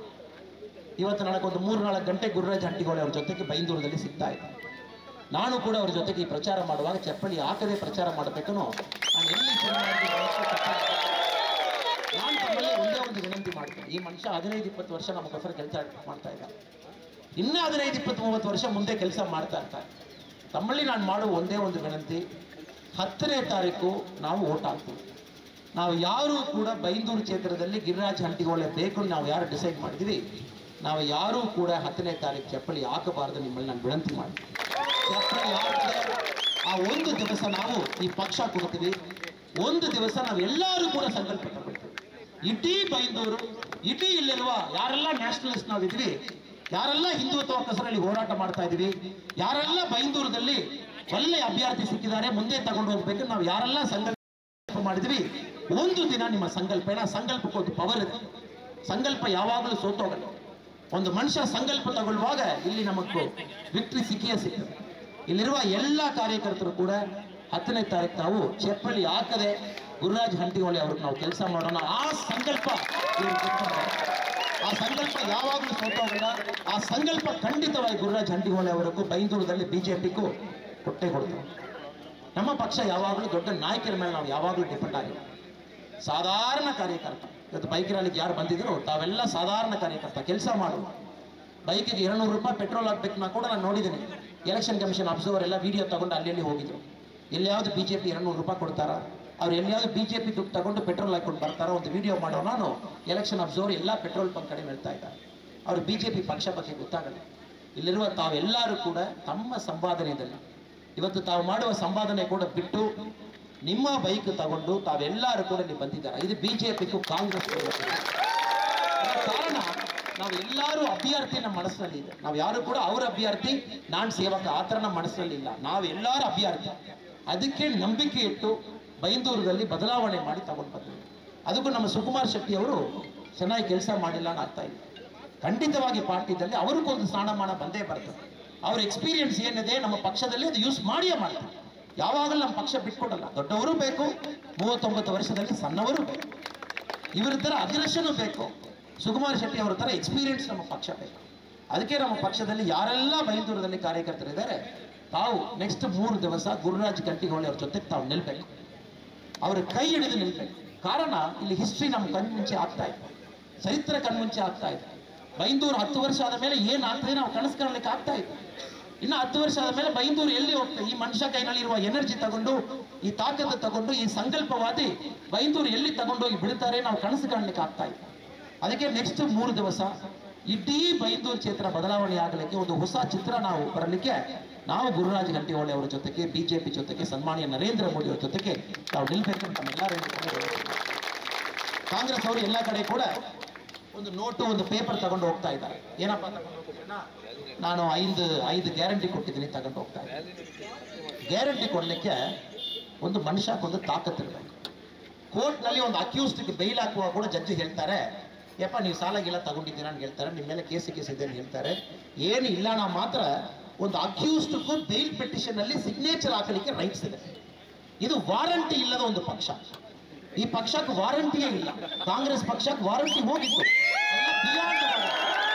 ಇವತ್ತು ನನಗೊಂದು ಮೂರು ನಾಲ್ಕು ಗಂಟೆ ಗುರುರಾಜ್ ಹಟ್ಟಿಹೊಳೆ ಅವ್ರ ಜೊತೆಗೆ ಬೈಂದೂರದಲ್ಲಿ ಸಿಗ್ತಾ ಇದ್ದೆ ನಾನು ಕೂಡ ಅವ್ರ ಜೊತೆಗೆ ಈ ಪ್ರಚಾರ ಮಾಡುವಾಗ ಚಪ್ಪಲಿ ಹಾಕದೆ ಪ್ರಚಾರ ಮಾಡಬೇಕು ನಾನು ಎಲ್ಲಿ ಚುನಾವಣೆಗೆ ಅವಶ್ಯ ಚಪ್ಪಲಿ ಹಾಕಬೇಕು. ನಾನು ತಮ್ಮಲ್ಲಿ ಒಂದೇ ಒಂದು ವಿನಂತಿ ಮಾಡ್ತೇನೆ ಈ ಮನುಷ್ಯ ಹದಿನೈದು ಇಪ್ಪತ್ತು ವರ್ಷ ನಮಗೋಸ್ಕರ ಕೆಲಸ ಮಾಡ್ತಾ ಇದ್ದಾರೆ ಇನ್ನೂ ಹದಿನೈದು ಇಪ್ಪತ್ತು ಮೂವತ್ತು ವರ್ಷ ಮುಂದೆ ಕೆಲಸ ಮಾಡ್ತಾ ಇರ್ತಾರೆ ತಮ್ಮಲ್ಲಿ ನಾನು ಮಾಡುವ ಒಂದೇ ಒಂದು ವಿನಂತಿ ಹತ್ತನೇ ತಾರೀಕು ನಾವು ಓಟ್ ಹಾಕ್ತೀವಿ ನಾವು ಯಾರು ಕೂಡ ಬೈಂದೂರು ಕ್ಷೇತ್ರದಲ್ಲಿ ಗಿರಿರಾಜ್ ಹಂಟಿಗೊಳ್ಳೆ ಬೇಕು ಅಂತ ನಾವು ಯಾರು ಡಿಸೈಡ್ ಮಾಡಿದ್ದೀವಿ ನಾವು ಯಾರೂ ಕೂಡ ಹತ್ತನೇ ತಾರೀಕು ಚಪ್ಪಲಿ ಹಾಕಬಾರ್ದು ನಿಮ್ಮಲ್ಲಿ ನಾನು ವಿನಂತಿ ಮಾಡ್ತೀನಿ ಚಪ್ಪಲಿ ಹಾಕದೆ ಆ ಒಂದು ದಿವಸ ನಾವು ಈ ಪಕ್ಷ ಕೊಡ್ತೀವಿ ಒಂದು ದಿವಸ ನಾವು ಎಲ್ಲರೂ ಕೂಡ ಸಂಕಲ್ಪ ತಗೊಳ್ತೀವಿ ಇಡೀ ಬೈಂದೂರು ಇಡೀ ಇಲ್ಲಿರುವ ಯಾರೆಲ್ಲ ನ್ಯಾಷನಲಿಸ್ಟ್ ನಾವಿದ್ವಿ ಯಾರೆಲ್ಲ ಹಿಂದುತ್ವ ಕಸರಲ್ಲಿ ಹೋರಾಟ ಮಾಡ್ತಾ ಇದೀವಿ ಯಾರೆಲ್ಲ ಬೈಂದೂರದಲ್ಲಿ ಒಳ್ಳೆ ಅಭ್ಯರ್ಥಿ ಸಿಕ್ಕಿದ್ದಾರೆ ಮುಂದೆ ತಗೊಂಡು ಹೋಗ್ಬೇಕು ನಾವು ಯಾರೆಲ್ಲ ಸಂಕಲ್ಪ ಮಾಡಿದ್ವಿ ಒಂದು ದಿನ ನಿಮ್ಮ ಸಂಕಲ್ಪ ಏನ ಸಂಕಲ್ಪಕ್ಕೆ ಒಂದು ಪವರ್ ಇದೆ ಸಂಕಲ್ಪ ಯಾವಾಗಲೂ ಸೋತೋಗಲ್ಲ ಒಂದು ಮನುಷ್ಯ ಸಂಕಲ್ಪ ತಗೊಳ್ಳುವಾಗ ಇಲ್ಲಿ ನಮಗೂ ವಿಕ್ಟ್ರಿ ಸಿಕ್ಕಿಯೇ ಸಿಗ್ತದೆ ಇಲ್ಲಿರುವ ಎಲ್ಲ ಕಾರ್ಯಕರ್ತರು ಕೂಡ ಹತ್ತನೇ ತಾರೀಕು ನಾವು ಚಪ್ಪಲಿ ಹಾಕದೆ ಗುರುರಾಜ್ ಹಂಟಿಹೊಳೆ ಅವ್ರಿಗೆ ನಾವು ಕೆಲಸ ಮಾಡೋಣ ಆ ಸಂಕಲ್ಪ ಇವ್ರು ಕೊಟ್ಕೊಂಡಿದ್ದಾರೆ. ಆ ಸಂಕಲ್ಪ ಯಾವಾಗಲೂ ಸೋತೋಗಲ್ಲ ಆ ಸಂಕಲ್ಪ ಖಂಡಿತವಾಗಿ ಗುರುರಾಜ್ ಹಂಟಿಹೊಳೆ ಅವರಿಗೂ ಬೈಂದೂರದಲ್ಲಿ ಬಿಜೆಪಿಗೂ ಕೊಟ್ಟೆ ಕೊಡ್ತಾರೆ ನಮ್ಮ ಪಕ್ಷ ಯಾವಾಗಲೂ ದೊಡ್ಡ ನಾಯಕರ ಮೇಲೆ ನಾವು ಯಾವಾಗಲೂ ಡಿಪೆಂಡ್ ಆಗಿಲ್ಲ ಸಾಧಾರಣ ಕಾರ್ಯಕರ್ತ ಇವತ್ತು ಬೈಕ್ ರ್ಯಾಲಿಗೆ ಯಾರು ಬಂದಿದ್ರು ತಾವೆಲ್ಲ ಸಾಧಾರಣ ಕಾರ್ಯಕರ್ತ ಕೆಲಸ ಮಾಡುವ ಬೈಕಿಗೆ ಎರಡ್ನೂರು ರೂಪಾಯಿ ಪೆಟ್ರೋಲ್ ಹಾಕ್ಬೇಕು ನಾ ಕೂಡ ನಾನು ನೋಡಿದ್ದೀನಿ ಎಲೆಕ್ಷನ್ ಕಮಿಷನ್ ಅಬ್ಸರ್ವರ್ ಎಲ್ಲ ವಿಡಿಯೋ ತಗೊಂಡು ಅಲ್ಲಿ ಅಲ್ಲಿ ಹೋಗಿದ್ರು ಎಲ್ಲಿಯಾவது ಬಿ ಜೆ ಪಿ ಎರಡ್ನೂರು ರೂಪಾಯಿ ಕೊಡ್ತಾರಾ ಅವ್ರು ಎಲ್ಲಿಯಾவது ಬಿ ಜೆ ಪಿ ದುಡ್ಡು ತಗೊಂಡು ಪೆಟ್ರೋಲ್ ಹಾಕೊಂಡು ಬರ್ತಾರ ಒಂದು ವಿಡಿಯೋ ಮಾಡೋ ನಾನು ಎಲೆಕ್ಷನ್ ಅಬ್ಸರ್ವರ್ ಎಲ್ಲ ಪೆಟ್ರೋಲ್ ಬಂಕ್ ಕಡೆ ಹೇಳ್ತಾ ಇದ್ದಾರೆ ಅವ್ರು ಬಿ ಜೆ ಪಿ ಪಕ್ಷ ಬಗ್ಗೆ ಗೊತ್ತಾಗಲ್ಲ ಇಲ್ಲಿರುವ ತಾವೆಲ್ಲರೂ ಕೂಡ ತಮ್ಮ ಸಂಪಾದನೆಯಲ್ಲಿ ಇವತ್ತು ತಾವು ಮಾಡುವ ಸಂಪಾದನೆ ಕೂಡ ಬಿಟ್ಟು ನಿಮ್ಮ ಬೈಕ್ ತಗೊಂಡು ತಾವೆಲ್ಲರೂ ಕೂಡ ಇಲ್ಲಿ ಬಂದಿದ್ದಾರೆ ಇದು ಬಿಜೆಪಿಗೂ ಕಾಂಗ್ರೆಸ್ ಕಾರಣ ನಾವು ಎಲ್ಲರೂ ಅಭ್ಯರ್ಥಿ ನಮ್ಮ ಮನಸ್ಸಿನಲ್ಲಿ ಇದೆ ನಾವು ಯಾರು ಕೂಡ ಅವ್ರ ಅಭ್ಯರ್ಥಿ ನಾನು ಸೇವಕ ಆ ಥರ ನಮ್ಮ ಮನಸ್ಸಿನಲ್ಲಿ ಇಲ್ಲ ನಾವು ಎಲ್ಲರೂ ಅಭ್ಯರ್ಥಿ ಅದಕ್ಕೆ ನಂಬಿಕೆ ಇಟ್ಟು ಬೈಂದೂರದಲ್ಲಿ ಬದಲಾವಣೆ ಮಾಡಿ ತಗೊಂಡು ಬಂದರು ಅದಕ್ಕೂ ನಮ್ಮ ಸುಕುಮಾರ್ ಶೆಟ್ಟಿ ಅವರು ಚೆನ್ನಾಗಿ ಕೆಲಸ ಮಾಡಿಲ್ಲ ಅಂತ ಆಗ್ತಾ ಇಲ್ಲ ಖಂಡಿತವಾಗಿ ಪಾರ್ಟಿದಲ್ಲಿ ಅವ್ರಿಗೊಂದು ಸ್ಥಾನಮಾನ ಬಂದೇ ಬರ್ತದೆ ಅವ್ರ ಎಕ್ಸ್ಪೀರಿಯನ್ಸ್ ಏನಿದೆ ನಮ್ಮ ಪಕ್ಷದಲ್ಲಿ ಅದು ಯೂಸ್ ಮಾಡಿಯೇ ಮಾಡ್ತಾರೆ ಯಾವಾಗಲೂ ನಮ್ಮ ಪಕ್ಷ ಬಿಟ್ಕೊಡಲ್ಲ ದೊಡ್ಡವರು ಬೇಕು ಮೂವತ್ತೊಂಬತ್ತು ವರ್ಷದಲ್ಲಿ ಸಣ್ಣವರು ಬೇಕು ಇವರ ಥರ ಅಗ್ರೆಷನ್ ಬೇಕು ಸುಕುಮಾರ್ ಶೆಟ್ಟಿ ಅವರ ಥರ ಎಕ್ಸ್ಪೀರಿಯನ್ಸ್ ನಮ್ಮ ಪಕ್ಷ ಬೇಕು ಅದಕ್ಕೆ ನಮ್ಮ ಪಕ್ಷದಲ್ಲಿ ಯಾರೆಲ್ಲ ಬೈಂದೂರದಲ್ಲಿ ಕಾರ್ಯಕರ್ತರಿದ್ದಾರೆ ತಾವು ನೆಕ್ಸ್ಟ್ ಮೂರು ದಿವಸ ಗುರುರಾಜ್ ಗಂಟಿಗೋಳಿ ಅವ್ರ ಜೊತೆಗೆ ತಾವು ನಿಲ್ಬೇಕು ಅವರ ಕೈ ಹಿಡಿದು ನಿಲ್ಬೇಕು ಕಾರಣ ಇಲ್ಲಿ ಹಿಸ್ಟ್ರಿ ನಮ್ಮ ಕಣ್ಮುಂಚೆ ಆಗ್ತಾ ಇದೆ ಚರಿತ್ರೆ ಕಣ್ಮುಂಚೆ ಆಗ್ತಾ ಇದೆ ಬೈಂದೂರು ಹತ್ತು ವರ್ಷ ಆದ ಮೇಲೆ ಏನಾಗ್ತದೆ ನಾವು ಕನಸು ಕಾಣಲಿಕ್ಕೆ ಆಗ್ತಾ ಇದೆ ಇನ್ನು ಹತ್ತು ವರ್ಷ ಆದ ಮೇಲೆ ಬೈಂದೂರು ಎಲ್ಲಿ ಹೋಗ್ತದೆ ಈ ಮನುಷ್ಯ ಕೈನಲ್ಲಿರುವ ಎನರ್ಜಿ ತಗೊಂಡು ಈ ತಾಕತ್ತು ತಗೊಂಡು ಈ ಸಂಕಲ್ಪವಾದಿ ಬೈಂದೂರು ಎಲ್ಲಿ ತಗೊಂಡೋಗಿ ಬಿಡ್ತಾರೆ ನಾವು ಕನಸು ಕಾಣಲಿಕ್ಕೆ ಆಗ್ತಾ ಇದೆ ಅದಕ್ಕೆ ನೆಕ್ಸ್ಟ್ ಮೂರು ದಿವಸ ಇಡೀ ಬೈಂದೂರು ಕ್ಷೇತ್ರ ಬದಲಾವಣೆ ಆಗಲಿಕ್ಕೆ ಒಂದು ಹೊಸ ಚಿತ್ರ ನಾವು ಬರಲಿಕ್ಕೆ ನಾವು ಗುರುರಾಜ್ ಗಂಟಿಹೊಳೆ ಅವರ ಜೊತೆಗೆ ಬಿಜೆಪಿ ಜೊತೆಗೆ ಸನ್ಮಾನ್ಯ ನರೇಂದ್ರ ಮೋದಿ ಅವರ ಜೊತೆಗೆ ನಾವು ನಿಲ್ಬೇಕು ಅಂತ ನಮ್ಮೆಲ್ಲರೂ ಕಾಂಗ್ರೆಸ್ ಅವರು ಎಲ್ಲ ಕಡೆ ಕೂಡ ಒಂದು ನೋಟು ಒಂದು ಪೇಪರ್ ತಗೊಂಡು ಹೋಗ್ತಾ ಇದ್ದಾರೆ ಏನಪ್ಪ ತಗೊಂಡು ಹೋಗ್ತೀರಾ? ನಾನು ಐದು ಐದು ಗ್ಯಾರಂಟಿ ಕೊಟ್ಟಿದ್ದೀನಿ ತಗೊಂಡು ಹೋಗ್ತಾ ಇದ್ದೀನಿ ಗ್ಯಾರಂಟಿ ಕೊಡಲಿಕ್ಕೆ ಒಂದು ಮನುಷ್ಯಕ್ಕೊಂದು ತಾಕತ್ತಿರಬೇಕು ಕೋರ್ಟ್ನಲ್ಲಿ ಒಂದು ಅಕ್ಯೂಸ್ಡ್ಗೆ ಬೈಲ್ ಹಾಕುವಾಗ ಕೂಡ ಜಡ್ಜಿ ಹೇಳ್ತಾರೆ ಯಪ್ಪ ನೀವು ಸಾಲ ಗೀಲ ತಗೊಂಡಿದ್ದೀರಾ ಅಂತ ಹೇಳ್ತಾರೆ ನಿಮ್ಮ ಮೇಲೆ ಕೇಸ್ ಕೇಸ್ ಇದೆ ಅಂತ ಹೇಳ್ತಾರೆ ಏನು ಇಲ್ಲ ನಾವು ಮಾತ್ರ ಒಂದು ಅಕ್ಯೂಸ್ಡ್ಗೂ ಬೈಲ್ ಪೆಟಿಷನ್ ಅಲ್ಲಿ ಸಿಗ್ನೇಚರ್ ಹಾಕಲಿಕ್ಕೆ ರೈಟ್ಸ್ ಇದೆ ಇದು ವಾರಂಟಿ ಇಲ್ಲದ ಒಂದು ಪಕ್ಷ ಈ ಪಕ್ಷಕ್ಕೆ ವಾರಂಟಿಯೇ ಇಲ್ಲ ಕಾಂಗ್ರೆಸ್ ಪಕ್ಷಕ್ಕೆ ವಾರಂಟಿ ಹೋಗಿತ್ತು ಎಲ್ಲ beyond warranty.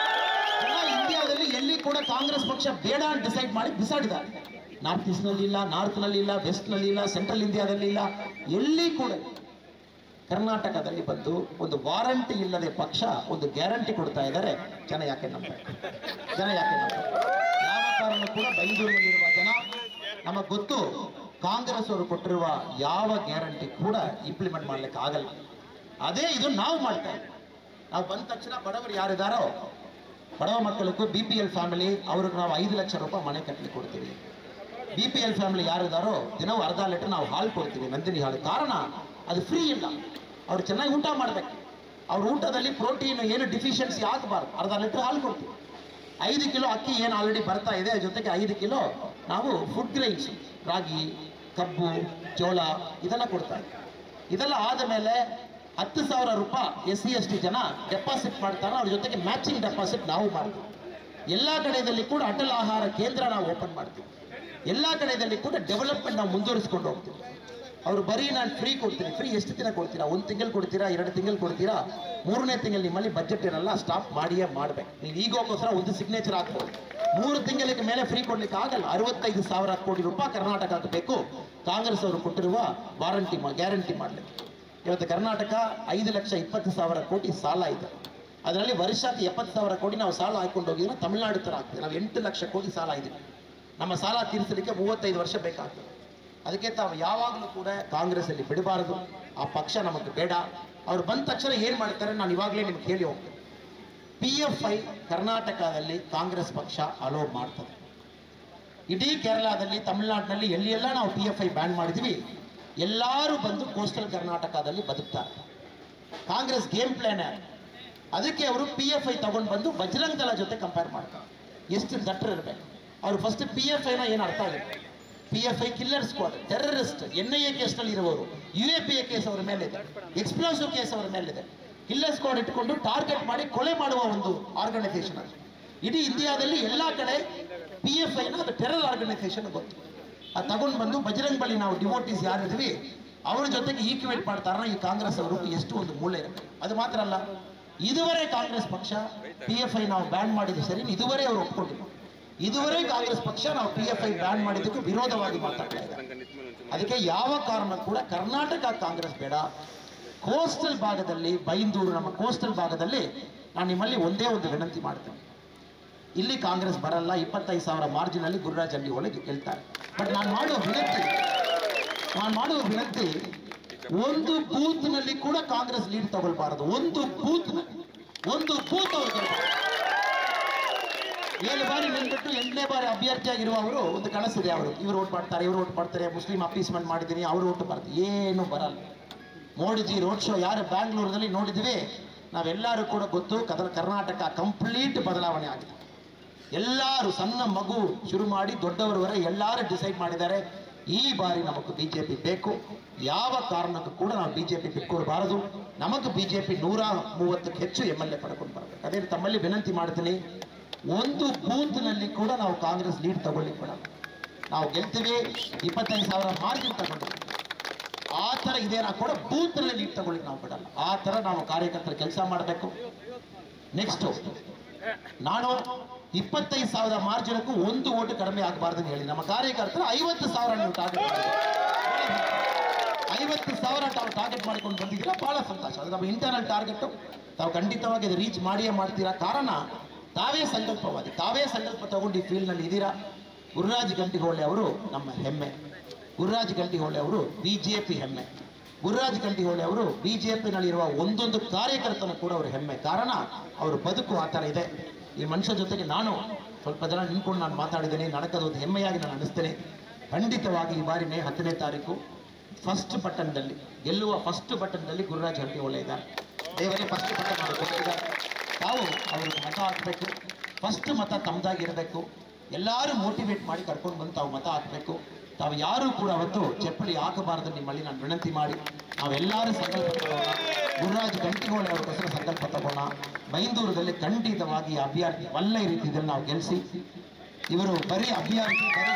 ಎಲ್ಲ ಇಂಡಿಯಾದಲ್ಲಿ ಎಲ್ಲಿ ಕೂಡ ಕಾಂಗ್ರೆಸ್ ಪಕ್ಷ ಬೇಡ ಅಂತ ಡಿಸೈಡ್ ಮಾಡಿ ಬಿಸಾಡಿದ್ದಾರೆ ನಾರ್ತ್ ಈಸ್ಟ್ ನಲ್ಲಿ ಇಲ್ಲ ನಾರ್ತ್ ನಲ್ಲಿ ಇಲ್ಲ ವೆಸ್ಟ್ ನಲ್ಲಿ ಇಲ್ಲ ಸೆಂಟ್ರಲ್ ಇಂಡಿಯಾದಲ್ಲಿ ಇಲ್ಲ ಎಲ್ಲಿ ಕೂಡ ಇಲ್ಲ. ಕರ್ನಾಟಕದಲ್ಲಿ ಬಂದು ಒಂದು ವಾರಂಟಿ ಇಲ್ಲದೆ ಪಕ್ಷ ಒಂದು ಗ್ಯಾರಂಟಿ ಕೊಡ್ತಾ ಇದ್ದಾರೆ ಜನ ಯಾಕೆ ನಂಬಬೇಕು ಜನ ಯಾಕೆ ನಂಬಬೇಕು ಯಾವ ಕಾರಣ ಕೂಡ ಬೈಂದೂರಿನಲ್ಲಿರುವ ಜನ ನಮಗೆ ಗೊತ್ತು ಕಾಂಗ್ರೆಸ್ ಅವರು ಕೊಟ್ಟಿರುವ ಯಾವ ಗ್ಯಾರಂಟಿ ಕೂಡ ಇಂಪ್ಲಿಮೆಂಟ್ ಮಾಡ್ಲಿಕ್ಕೆ ಆಗಲ್ಲ ಅದೇ ಇದು ನಾವು ಮಾಡ್ತಾ ಇದ್ದೀವಿ ನಾವು ಬಂದ ತಕ್ಷಣ ಬಡವರು ಯಾರಿದ್ದಾರೋ ಬಡವ ಮಕ್ಕಳಿಗೂ ಬಿ ಪಿ ಎಲ್ ಫ್ಯಾಮಿಲಿ ಅವ್ರಿಗೆ ನಾವು ಐದು ಲಕ್ಷ ರೂಪಾಯಿ ಮನೆ ಕಟ್ಟಲಿಕ್ಕೆ ಕೊಡ್ತೀವಿ ಬಿ ಪಿ ಎಲ್ ಫ್ಯಾಮಿಲಿ ಯಾರಿದ್ದಾರೋ ದಿನವೂ ಅರ್ಧ ಲೀಟರ್ ನಾವು ಹಾಲು ಕೊಡ್ತೀವಿ ನಂದಿನಿ ಹಾಲು ಕಾರಣ ಅದು ಫ್ರೀ ಇಲ್ಲ ಅವ್ರು ಚೆನ್ನಾಗಿ ಊಟ ಮಾಡಬೇಕು ಅವ್ರ ಊಟದಲ್ಲಿ ಪ್ರೋಟೀನ್ ಏನು ಡಿಫಿಷಿಯನ್ಸಿ ಆಗಬಾರ್ದು ಅರ್ಧ ಲೀಟರ್ ಹಾಲು ಕೊಡ್ತೀವಿ ಐದು ಕಿಲೋ ಅಕ್ಕಿ ಏನು ಆಲ್ರೆಡಿ ಬರ್ತಾ ಇದೆ ಜೊತೆಗೆ ಐದು ಕಿಲೋ ನಾವು ಫುಡ್ ಗ್ರೈನ್ಸ್ ರಾಗಿ ಕಬ್ಬು ಜೋಳ ಇದೆಲ್ಲ ಕೊಡ್ತಾ ಇದ್ದೀವಿ ಇದೆಲ್ಲ ಆದ ಮೇಲೆ ಹತ್ತು ಸಾವಿರ ರೂಪಾಯಿ ಎಸ್ ಸಿ ಎಸ್ ಟಿ ಜನ ಡೆಪಾಸಿಟ್ ಮಾಡ್ತಾರೆ ಅವ್ರ ಜೊತೆಗೆ ಮ್ಯಾಚಿಂಗ್ ಡೆಪಾಸಿಟ್ ನಾವು ಮಾಡ್ತೀವಿ ಎಲ್ಲ ಕಡೆಯಲ್ಲಿ ಕೂಡ ಅಟಲ್ ಆಹಾರ ಕೇಂದ್ರ ನಾವು ಓಪನ್ ಮಾಡ್ತೀವಿ ಎಲ್ಲ ಕಡೆಯಲ್ಲಿ ಕೂಡ ಡೆವಲಪ್ಮೆಂಟ್ ನಾವು ಮುಂದುವರಿಸ್ಕೊಂಡು ಹೋಗ್ತೀವಿ ಅವರು ಬರೀ ನಾನು ಫ್ರೀ ಕೊಡ್ತೀನಿ ಫ್ರೀ ಎಷ್ಟು ದಿನ ಕೊಡ್ತೀರಾ ಒಂದು ತಿಂಗಳು ಕೊಡ್ತೀರಾ ಎರಡು ತಿಂಗಳು ಕೊಡ್ತೀರಾ ಮೂರನೇ ತಿಂಗಳು ನಿಮ್ಮಲ್ಲಿ ಬಜೆಟ್ ಇರಲ್ಲ ಸ್ಟಾಪ್ ಮಾಡಿಯೇ ಮಾಡ್ಬೇಕು ನೀವು ಈಗೋಕ್ಕೋಸ್ಕರ ಒಂದು ಸಿಗ್ನೇಚರ್ ಹಾಕ್ಬೋದು ಮೂರು ತಿಂಗಳಿಗೆ ಮೇಲೆ ಫ್ರೀ ಕೊಡ್ಲಿಕ್ಕೆ ಆಗಲ್ಲ ಅರವತ್ತೈದು ಸಾವಿರ ಕೋಟಿ ರೂಪಾಯಿ ಕರ್ನಾಟಕಕ್ಕೆ ಬೇಕು ಕಾಂಗ್ರೆಸ್ ಅವರು ಕೊಟ್ಟಿರುವ ವಾರಂಟಿ ಗ್ಯಾರಂಟಿ ಮಾಡಲಿಕ್ಕೆ ಇವತ್ತು ಕರ್ನಾಟಕ ಐದು ಲಕ್ಷ ಇಪ್ಪತ್ತು ಸಾವಿರ ಕೋಟಿ ಸಾಲ ಇದೆ ಅದರಲ್ಲಿ ವರ್ಷಕ್ಕೆ ಎಪ್ಪತ್ತು ಸಾವಿರ ಕೋಟಿ ನಾವು ಸಾಲ ಹಾಕೊಂಡು ಹೋಗಿದ್ರೆ ತಮಿಳುನಾಡು ಥರ ಆಗ್ತದೆ ನಾವು ಎಂಟು ಲಕ್ಷ ಕೋಟಿ ಸಾಲ ಇದೆ ನಮ್ಮ ಸಾಲ ತೀರಿಸಲಿಕ್ಕೆ ಮೂವತ್ತೈದು ವರ್ಷ ಬೇಕಾಗ್ತದೆ ಅದಕ್ಕೆ ತಾವು ಯಾವಾಗಲೂ ಕೂಡ ಕಾಂಗ್ರೆಸ್ಸಲ್ಲಿ ಬಿಡಬಾರದು ಆ ಪಕ್ಷ ನಮಗೆ ಬೇಡ ಅವ್ರು ಬಂದ ತಕ್ಷಣ ಏನು ಮಾಡ್ತಾರೆ ನಾನು ಇವಾಗಲೇ ನಿಮ್ಗೆ ಹೇಳಿ ಹೋಗ್ತೇನೆ ಪಿ ಎಫ್ ಐ ಕರ್ನಾಟಕದಲ್ಲಿ ಕಾಂಗ್ರೆಸ್ ಪಕ್ಷ ಅಲೋ ಮಾಡ್ತದೆ ಇಡೀ ಕೇರಳದಲ್ಲಿ ತಮಿಳುನಾಡಿನಲ್ಲಿ ಎಲ್ಲಿ ಎಲ್ಲ ನಾವು ಪಿ ಎಫ್ ಐ ಬ್ಯಾನ್ ಮಾಡಿದ್ವಿ ಎಲ್ಲರೂ ಬಂದು ಕೋಸ್ಟಲ್ ಕರ್ನಾಟಕದಲ್ಲಿ ಬದುಕ್ತಾರೆ ಕಾಂಗ್ರೆಸ್ ಗೇಮ್ ಪ್ಲಾನ್ ಅದಕ್ಕೆ ಅವರು ಪಿ ಎಫ್ ಐ ತಗೊಂಡು ಬಂದು ಬಜರಂಗ್ ದಳ ಜೊತೆ ಕಂಪೇರ್ ಮಾಡ್ತಾರೆ ಎಷ್ಟು ದಟ್ಟರು ಇರಬೇಕು ಅವರು ಫಸ್ಟ್ ಪಿ ಎಫ್ ಐನ ಏನು ಅರ್ಥ ಆಗುತ್ತೆ P F I killer squad terrorist N I A ಕೇಸ್ನಲ್ಲಿ ಇರುವವರು U A P A case ಅವರ ಮೇಲಿದೆ ಎಕ್ಸ್ಪ್ಲೋಸಿವ್ ಕೇಸ್ ಅವರ ಮೇಲಿದೆ ಕಿಲ್ಲರ್ ಸ್ಕ್ವಾಡ್ ಇಟ್ಕೊಂಡು ಟಾರ್ಗೆಟ್ ಮಾಡಿ ಕೊಲೆ ಮಾಡುವ ಒಂದು ಆರ್ಗನೈಸೇಷನ್ ಅದು ಇಡೀ ಇಂಡಿಯಾದಲ್ಲಿ ಎಲ್ಲ ಕಡೆ ಪಿ ಎಫ್ ಐನ ಅದು ಟೆರರ್ ಆರ್ಗನೈಸೇಷನ್ ಗೊತ್ತು ಅದು ತಗೊಂಡು ಬಂದು ಬಜರಂಗ್ ಬಲಿ ನಾವು ಡಿವೋಟೀಸ್ ಯಾರಿದ್ವಿ ಅವ್ರ ಜೊತೆಗೆ ಈಕ್ವೇಟ್ ಮಾಡ್ತಾರ ಈ ಕಾಂಗ್ರೆಸ್ ಅವರು ಎಷ್ಟು ಒಂದು ಮೂಲೆ ಇರುತ್ತೆ ಅದು ಮಾತ್ರ ಅಲ್ಲ ಇದುವರೆ ಕಾಂಗ್ರೆಸ್ ಪಕ್ಷ ಪಿ ಎಫ್ ಐ ನಾವು ಬ್ಯಾನ್ ಮಾಡಿದ್ದು ಸರಿ ಇದುವರೆ ಅವರು ಒಪ್ಕೊಂಡಿಲ್ಲ ಇದುವರೆ ಕಾಂಗ್ರೆಸ್ ಪಕ್ಷ ನಾವು ಪಿ ಎಫ್ ಐ ಬ್ಯಾನ್ ಮಾಡಿದ್ದಕ್ಕೆ ವಿರೋಧವಾಗಿ ಮಾತಾಡ್ತಾ ಇದ್ದಾರೆ ಅದಕ್ಕೆ ಯಾವ ಕಾರಣ ಕೂಡ ಕರ್ನಾಟಕ ಕಾಂಗ್ರೆಸ್ ಬೇಡ ಕೋಸ್ಟಲ್ ಭಾಗದಲ್ಲಿ ಬೈಂದೂರು ನಮ್ಮ ಕೋಸ್ಟಲ್ ಭಾಗದಲ್ಲಿ ನಾನು ನಿಮ್ಮಲ್ಲಿ ಒಂದೇ ಒಂದು ವಿನಂತಿ ಮಾಡ್ತೇನೆ ಇಲ್ಲಿ ಕಾಂಗ್ರೆಸ್ ಬರಲ್ಲ ಇಪ್ಪತ್ತೈದು ಸಾವಿರ ಮಾರ್ಜಿನಲ್ಲಿ ಗುರುರಾಜ್ ಅಲ್ಲಿ ಒಳಗೆ ಗೆಲ್ತಾರೆ ಬಟ್ ನಾನು ಮಾಡುವ ವಿನಂತಿ ನಾನು ಮಾಡುವ ವಿನಂತಿ ಒಂದು ಬೂತ್ನಲ್ಲಿ ಕೂಡ ಕಾಂಗ್ರೆಸ್ ಲೀಡ್ ತಗೊಳ್ಬಾರದು ಒಂದು ಬೂತ್ನಲ್ಲಿ ಒಂದು ಬೂತ್ ಅವರು ಗೆಲ್ಬಾರದು. ಏಳು ಬಾರಿ ನಿಲ್ಬಿಟ್ಟು ಎಂಟನೇ ಬಾರಿ ಅಭ್ಯರ್ಥಿಯಾಗಿರುವ ಅವರು ಒಂದು ಕನಸಿದೆ ಅವರು ಇವರು ಓಟ್ ಮಾಡ್ತಾರೆ ಇವರು ಓಟ್ ಮಾಡ್ತಾರೆ ಮುಸ್ಲಿಂ ಅಪೀಸ್ಮೆಂಟ್ ಮಾಡಿದ್ದೀನಿ ಅವರು ಓಟ್ ಬರ್ತಾರೆ ಏನು ಬರಲ್ಲ ಮೋಡಿಜಿ ರೋಡ್ ಶೋ ಯಾರು ಬ್ಯಾಂಗ್ಳೂರಿನಲ್ಲಿ ನೋಡಿದ್ವಿ ನಾವೆಲ್ಲರೂ ಕೂಡ ಗೊತ್ತು ಕದನ ಕರ್ನಾಟಕ ಕಂಪ್ಲೀಟ್ ಬದಲಾವಣೆ ಆಗಿದೆ ಎಲ್ಲರೂ ಸಣ್ಣ ಮಗು ಶುರು ಮಾಡಿ ದೊಡ್ಡವರವರೆ ಎಲ್ಲರೂ ಡಿಸೈಡ್ ಮಾಡಿದ್ದಾರೆ ಈ ಬಾರಿ ನಮಗೆ ಬಿಜೆಪಿ ಬೇಕು ಯಾವ ಕಾರಣಕ್ಕೂ ಕೂಡ ನಾವು ಬಿಜೆಪಿ ಬಿಟ್ಕೊಡ್ಬಾರದು ನಮಗೆ ಬಿಜೆಪಿ ನೂರ ಮೂವತ್ತಕ್ಕೆ ಹೆಚ್ಚು ಎಮ್ ಎಲ್ ಎ ಪಡ್ಕೊಂಡು ಬರಬೇಕು ಅದೇ ತಮ್ಮಲ್ಲಿ ವಿನಂತಿ ಮಾಡ್ತೀನಿ ಒಂದು ಬೂತ್ನಲ್ಲಿ ಕೂಡ ನಾವು ಕಾಂಗ್ರೆಸ್ ಲೀಡ್ ತಗೊಳ್ಳಿಕ್ಕೆ ಬೇಡ ನಾವು ಗೆಲ್ತೀವಿ ಇಪ್ಪತ್ತೈದು ಸಾವಿರ ಮಾರ್ಜಿನ್ ತಗೊಂಡು ಆ ಥರ ಇದೇನಾ ಕೂಡ ಬೂತ್ನಲ್ಲಿ ಲೀಡ್ ತಗೊಳ್ಳಿಕ್ಕೆ ನಾವು ಬಿಡಲ್ಲ ಆ ಥರ ನಾವು ಕಾರ್ಯಕರ್ತರ ಕೆಲಸ ಮಾಡಬೇಕು ನೆಕ್ಸ್ಟು ನಾನು ಇಪ್ಪತ್ತೈದು ಸಾವಿರ ಮಾರ್ಜಿನಕ್ಕೂ ಒಂದು ಓಟು ಕಡಿಮೆ ಆಗಬಾರ್ದು ಅಂತ ಹೇಳಿ ನಮ್ಮ ಕಾರ್ಯಕರ್ತರು ಐವತ್ತು ಸಾವಿರ ನೀವು ಟಾರ್ಗೆಟ್ ಐವತ್ತು ಸಾವಿರ ತಾವು ಟಾರ್ಗೆಟ್ ಮಾಡ್ಕೊಂಡು ಬಂದಿದ್ದೀರಾ ಬಹಳ ಸಂತೋಷ ಅದು ನಮ್ಮ ಇಂಟರ್ನಲ್ ಟಾರ್ಗೆಟ್ ತಾವು ಖಂಡಿತವಾಗಿ ಅದು ರೀಚ್ ಮಾಡಿಯೇ ಮಾಡ್ತೀರಾ ಕಾರಣ ತಾವೇ ಸಂಕಲ್ಪವಾದಿ ತಾವೇ ಸಂಕಲ್ಪ ತಗೊಂಡು ಈ ಫೀಲ್ಡ್ನಲ್ಲಿ ಇದ್ದೀರಾ ಗುರುರಾಜ್ ಗಂಟಿಹೊಳ್ಳಿ ಅವರು ನಮ್ಮ ಹೆಮ್ಮೆ ಗುರುರಾಜ್ ಗಂಟಿಹೊಳ್ಳಿ ಅವರು ಬಿ ಜೆ ಪಿ ಹೆಮ್ಮೆ ಗುರುರಾಜ್ ಗಂಟಿಹೊಳ್ಳಿ ಅವರು ಬಿ ಜೆ ಪಿನಲ್ಲಿರುವ ಒಂದೊಂದು ಕಾರ್ಯಕರ್ತನ ಕೂಡ ಅವರು ಹೆಮ್ಮೆ ಕಾರಣ ಅವ್ರ ಬದುಕು ಆ ಥರ ಇದೆ ಈ ಮನುಷ್ಯ ಜೊತೆಗೆ ನಾನು ಸ್ವಲ್ಪ ಜನ ನಿಂತ್ಕೊಂಡು ನಾನು ಮಾತಾಡಿದ್ದೇನೆ ನನಗದೊಂದು ಹೆಮ್ಮೆಯಾಗಿ ನಾನು ಅನ್ನಿಸ್ತೇನೆ ಖಂಡಿತವಾಗಿ ಈ ಬಾರಿ ಮೇ ಹತ್ತನೇ ತಾರೀಕು ಫಸ್ಟ್ ಬಟನ್ದಲ್ಲಿ ಗೆಲ್ಲುವ ಫಸ್ಟ್ ಬಟನ್ನಲ್ಲಿ ಗುರುರಾಜ್ ಗಂಟಿಹೊಳ್ಳಿ ಇದ್ದಾರೆ ದೇವರೇ ಫಸ್ಟ್ ಬಟನ್ ಅವರು ಕೊಟ್ಟಿದ್ದಾರೆ ತಾವು ಅವ್ರಿಗೆ ಮತ ಹಾಕಬೇಕು ಫಸ್ಟ್ ಮತ ತಮ್ಮದಾಗಿರಬೇಕು ಎಲ್ಲರೂ ಮೋಟಿವೇಟ್ ಮಾಡಿ ಕರ್ಕೊಂಡು ಬಂದು ತಾವು ಮತ ಹಾಕಬೇಕು ತಾವು ಯಾರೂ ಕೂಡ ಅವತ್ತು ಚಪ್ಪಲಿ ಹಾಕಬಾರದು ನಿಮ್ಮಲ್ಲಿ ನಾನು ವಿನಂತಿ ಮಾಡಿ ನಾವೆಲ್ಲರೂ ಸಂಕಲ್ಪ ತಗೋಣ ಗುರುರಾಜ್ ಗಂಟಿಹೊಳೆ ಅವರ ಹೆಸರು ಸಂಕಲ್ಪ ತಗೋಣ ಬೈಂದೂರದಲ್ಲಿ ಖಂಡಿತವಾಗಿ ಈ ಅಭ್ಯರ್ಥಿ ಒಳ್ಳೆಯ ರೀತಿಯಲ್ಲಿ ನಾವು ಗೆಲ್ಲಿಸಿ ಇವರು ಬರೀ ಅಭ್ಯರ್ಥಿ ಬರೀ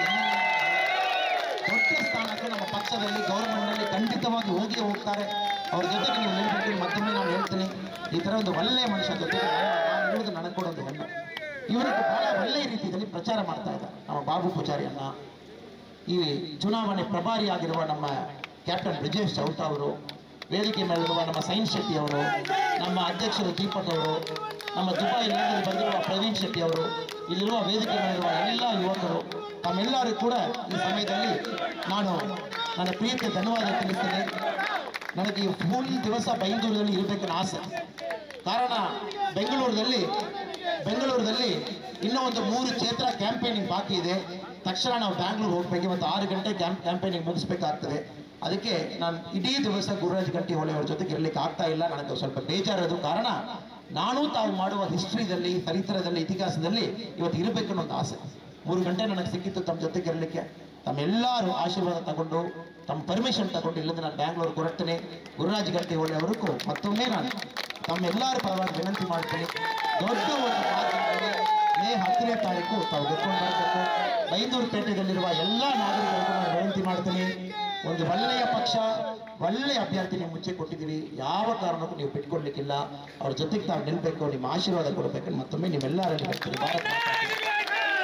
ದೊಡ್ಡ ಸ್ಥಾನಕ್ಕೆ ನಮ್ಮ ಪಕ್ಷದಲ್ಲಿ ಗೌರ್ಮೆಂಟ್ನಲ್ಲಿ ಖಂಡಿತವಾಗಿ ಹೋಗಿ ಹೋಗ್ತಾರೆ ಅವ್ರ ಜೊತೆಗೆ ನೀವು ನಿಲ್ಬೇಕು ಮತ್ತೊಮ್ಮೆ ನಾನು ಹೇಳ್ತೀನಿ ಈ ಥರ ಒಂದು ಒಳ್ಳೆಯ ಮನುಷ್ಯ ಜೊತೆಗೆ ನಾನು- ನಾನು ಇರುವುದು ನನಗೆ ಕೂಡ ಒಂದು ಹೆಮ್ಮೆ ಇವರಿಗೆ ಬಹಳ ಒಳ್ಳೆಯ ರೀತಿಯಲ್ಲಿ ಪ್ರಚಾರ ಮಾಡ್ತಾ ಇದ್ದಾರೆ ನಮ್ಮ ಬಾಬು ಪೂಜಾರಿ ಅಣ್ಣ ಈ ಚುನಾವಣೆ ಪ್ರಭಾರಿಯಾಗಿರುವ ನಮ್ಮ ಕ್ಯಾಪ್ಟನ್ ಬ್ರಿಜೇಶ್ ಚೌಟ ಅವರು ವೇದಿಕೆ ಮೇಲಿರುವ ನಮ್ಮ ಸೈನ್ ಶೆಟ್ಟಿ ಅವರು ನಮ್ಮ ಅಧ್ಯಕ್ಷರು ದೀಪಕ್ ಅವರು ನಮ್ಮ ದುಬೈ ಲಂಡನ್ನಲ್ಲಿ ಬಂದಿರುವ ಪ್ರವೀಣ್ ಶೆಟ್ಟಿ ಅವರು ಇಲ್ಲಿರುವ ವೇದಿಕೆ ಮೇಲಿರುವ ಎಲ್ಲ ಯುವಕರು ತಮ್ಮೆಲ್ಲರೂ ಕೂಡ ಈ ಸಮಯದಲ್ಲಿ ನಾನು ನನ್ನ ಪ್ರೀತಿಯ ಧನ್ಯವಾದ ತಿಳಿಸ್ತೇನೆ ನನಗೆ ಈ ಫುಲ್ ದಿವಸ ಬೈಂದೂರಿನಲ್ಲಿ ಇರಬೇಕನ್ನೋ ಆಸೆ ಕಾರಣ ಬೆಂಗಳೂರಿನಲ್ಲಿ ಬೆಂಗಳೂರಿನಲ್ಲಿ ಇನ್ನೂ ಒಂದು ಮೂರು ಕ್ಷೇತ್ರ ಕ್ಯಾಂಪೇನಿಂಗ್ ಬಾಕಿ ಇದೆ ತಕ್ಷಣ ನಾವು ಬ್ಯಾಂಗ್ಳೂರ್ ಹೋಗ್ಬೇಕು ಇವತ್ತು ಆರು ಗಂಟೆ ಕ್ಯಾಂಪ್ ಕ್ಯಾಂಪೇನಿಂಗ್ ಮುಗಿಸ್ಬೇಕಾಗ್ತದೆ ಅದಕ್ಕೆ ನಾನು ಇಡೀ ದಿವಸ ಗುರುರಾಜ್ ಗಂಟಿ ಹೊಳೆಯವರ ಜೊತೆಗೆ ಇರಲಿಕ್ಕೆ ಆಗ್ತಾ ಇಲ್ಲ ನನಗೆ ಸ್ವಲ್ಪ ಬೇಜಾರದು ಕಾರಣ ನಾನು ತಾವು ಮಾಡುವ ಹಿಸ್ಟ್ರಿದಲ್ಲಿ ಚರಿತ್ರದಲ್ಲಿ ಇತಿಹಾಸದಲ್ಲಿ ಇವತ್ತು ಇರಬೇಕು ಅನ್ನೋ ಒಂದು ಆಸೆ ಮೂರು ಗಂಟೆ ನನಗೆ ಸಿಕ್ಕಿತ್ತು ತಮ್ಮ ಜೊತೆಗೆ ಇರಲಿಕ್ಕೆ ತಮ್ಮೆಲ್ಲರೂ ಆಶೀರ್ವಾದ ತಗೊಂಡು ತಮ್ಮ ಪರ್ಮಿಷನ್ ತಗೊಂಡು ಇಲ್ಲಿಂದ ನಾನು ಬ್ಯಾಂಗ್ಳೂರ್ಗೆ ಹೊರಡ್ತೇನೆ ಗುರುರಾಜ್ ಗಂಟಿ ಹೊಳೆಯವರಿಗೂ ಮತ್ತೊಮ್ಮೆ ನಾನು ತಮ್ಮೆಲ್ಲರ ಪರವಾಗಿ ವಿನಂತಿ ಮಾಡ್ತೀನಿ ದೊಡ್ಡ ಒಂದು ಮಾತಿನಲ್ಲಿ ಮೇ ಹತ್ತನೇ ತಾರೀಕು ತಾವು ಗೆದ್ಕೊಂಡು ಬರಬೇಕು ಬೈಂದೂರು ಪೇಟೆಯಲ್ಲಿರುವ ಎಲ್ಲ ನಾಗರಿಕರಿಗೂ ನಾನು ವಿನಂತಿ ಮಾಡ್ತೀನಿ ಒಂದು ಒಳ್ಳೆಯ ಪಕ್ಷ ಒಳ್ಳೆಯ ಅಭ್ಯರ್ಥಿ ನೀವು ಮುಂಚೆ ಕೊಟ್ಟಿದ್ದೀವಿ ಯಾವ ಕಾರಣಕ್ಕೂ ನೀವು ಬಿಟ್ಕೊಡ್ಲಿಕ್ಕಿಲ್ಲ ಅವ್ರ ಜೊತೆಗೆ ತಾವು ನಿಲ್ಬೇಕು ನಿಮ್ಮ ಆಶೀರ್ವಾದ ಕೊಡಬೇಕು ಮತ್ತೊಮ್ಮೆ ನಿಮ್ಮೆಲ್ಲರಲ್ಲಿ ಹೇಳ್ತೀನಿ ಭಾರತ ಮಾತಾ ಕೀ ಜೈ.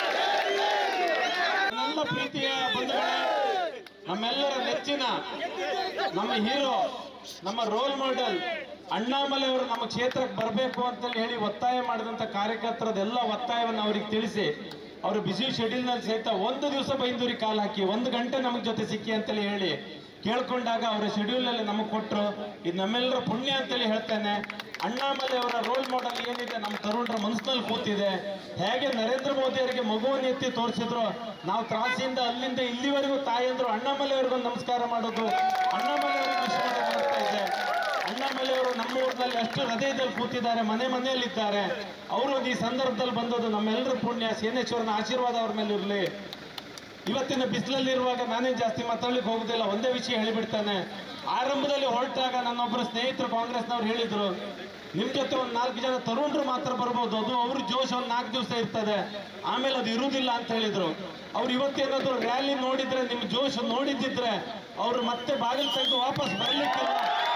ನನ್ನ ಪ್ರೀತಿಯ ಬಂಧುಗಳೇ ನಮ್ಮೆಲ್ಲರ ನೆಚ್ಚಿನ ನಮ್ಮ ಹೀರೋ ನಮ್ಮ ರೋಲ್ ಮಾಡೆಲ್ ಅಣ್ಣಾಮಲೆ ಅವರು ನಮ್ಮ ಕ್ಷೇತ್ರಕ್ಕೆ ಬರಬೇಕು ಅಂತೇಳಿ ಹೇಳಿ ಒತ್ತಾಯ ಮಾಡಿದಂಥ ಕಾರ್ಯಕರ್ತರದೆಲ್ಲ ಒತ್ತಾಯವನ್ನು ಅವ್ರಿಗೆ ತಿಳಿಸಿ ಅವರು ಬಿಸಿ ಶೆಡ್ಯೂಲ್ನಲ್ಲಿ ಸಹಿತ ಒಂದು ದಿವಸ ಬೈಂದೂರಿಗೆ ಕಾಲು ಹಾಕಿ ಒಂದು ಗಂಟೆ ನಮಗೆ ಜೊತೆ ಸಿಕ್ಕಿ ಅಂತೇಳಿ ಹೇಳಿ ಕೇಳ್ಕೊಂಡಾಗ ಅವರ ಶೆಡ್ಯೂಲ್ನಲ್ಲಿ ನಮಗೆ ಕೊಟ್ಟರು ಇದು ನಮ್ಮೆಲ್ಲರ ಪುಣ್ಯ ಅಂತೇಳಿ ಹೇಳ್ತೇನೆ ಅಣ್ಣಾಮಲೆ ಅವರ ರೋಲ್ ಮಾಡೆಲ್ ಏನಿದೆ ನಮ್ಮ ತರುಣರ ಮನಸ್ಸಿನಲ್ಲಿ ಕೂತಿದೆ ಹೇಗೆ ನರೇಂದ್ರ ಮೋದಿ ಅವರಿಗೆ ಮಗುವನ್ನು ಎತ್ತಿ ತೋರಿಸಿದ್ರು ನಾವು ತ್ರಾಸಿಯಿಂದ ಅಲ್ಲಿಂದ ಇಲ್ಲಿವರೆಗೂ ತಾಯಂದ್ರು ಅಣ್ಣಾಮಲೆ ಅವ್ರಿಗೊಂದು ನಮಸ್ಕಾರ ಮಾಡೋದು ಅಣ್ಣಾಮಲೆ ಅವರಿಗೆ ವಿಶ್ವಾಸ ಮಾಡ್ತಾ ಇದೆ ಅಣ್ಣಾಮಲೆ ಅವರು ನಮ್ಮ ಊರಿನಲ್ಲಿ ಅಷ್ಟು ಹೃದಯದಲ್ಲಿ ಕೂತಿದ್ದಾರೆ ಮನೆ ಮನೆಯಲ್ಲಿದ್ದಾರೆ ಅವರು ಈ ಸಂದರ್ಭದಲ್ಲಿ ಬಂದದ್ದು ನಮ್ಮೆಲ್ಲರ ಪುಣ್ಯ ಸೇನೇಶ್ವರನ ಆಶೀರ್ವಾದ ಅವ್ರ ಮೇಲೆ ಇರಲಿ ಇವತ್ತಿನ ಬಿಸಿಲಲ್ಲಿರುವಾಗ ನಾನೇ ಜಾಸ್ತಿ ಮಾತಾಡ್ಲಿಕ್ಕೆ ಹೋಗುದಿಲ್ಲ ಒಂದೇ ವಿಷಯ ಹೇಳಿಬಿಡ್ತಾನೆ ಆರಂಭದಲ್ಲಿ ಹೊರಟಾಗ ನನ್ನೊಬ್ಬರು ಸ್ನೇಹಿತರು ಕಾಂಗ್ರೆಸ್ನವ್ರು ಹೇಳಿದ್ರು ನಿಮ್ ಜೊತೆ ಒಂದ್ ನಾಲ್ಕು ಜನ ತರುಣರು ಮಾತ್ರ ಬರ್ಬೋದು ಅದು ಅವ್ರ ಜೋಶ್ ಒಂದ್ ನಾಲ್ಕು ದಿವಸ ಇರ್ತದೆ ಆಮೇಲೆ ಅದು ಇರುವುದಿಲ್ಲ ಅಂತ ಹೇಳಿದ್ರು ಅವ್ರು ಇವತ್ತೇನಾದ್ರು ರ್ಯಾಲಿ ನೋಡಿದ್ರೆ ನಿಮ್ ಜೋಶ್ ನೋಡಿದ್ದಿದ್ರೆ ಅವ್ರು ಮತ್ತೆ ಬಾಗಿಲು ತೆಗೆದು ವಾಪಸ್ ಬರ್ಲಿಕ್ಕಿಲ್ಲ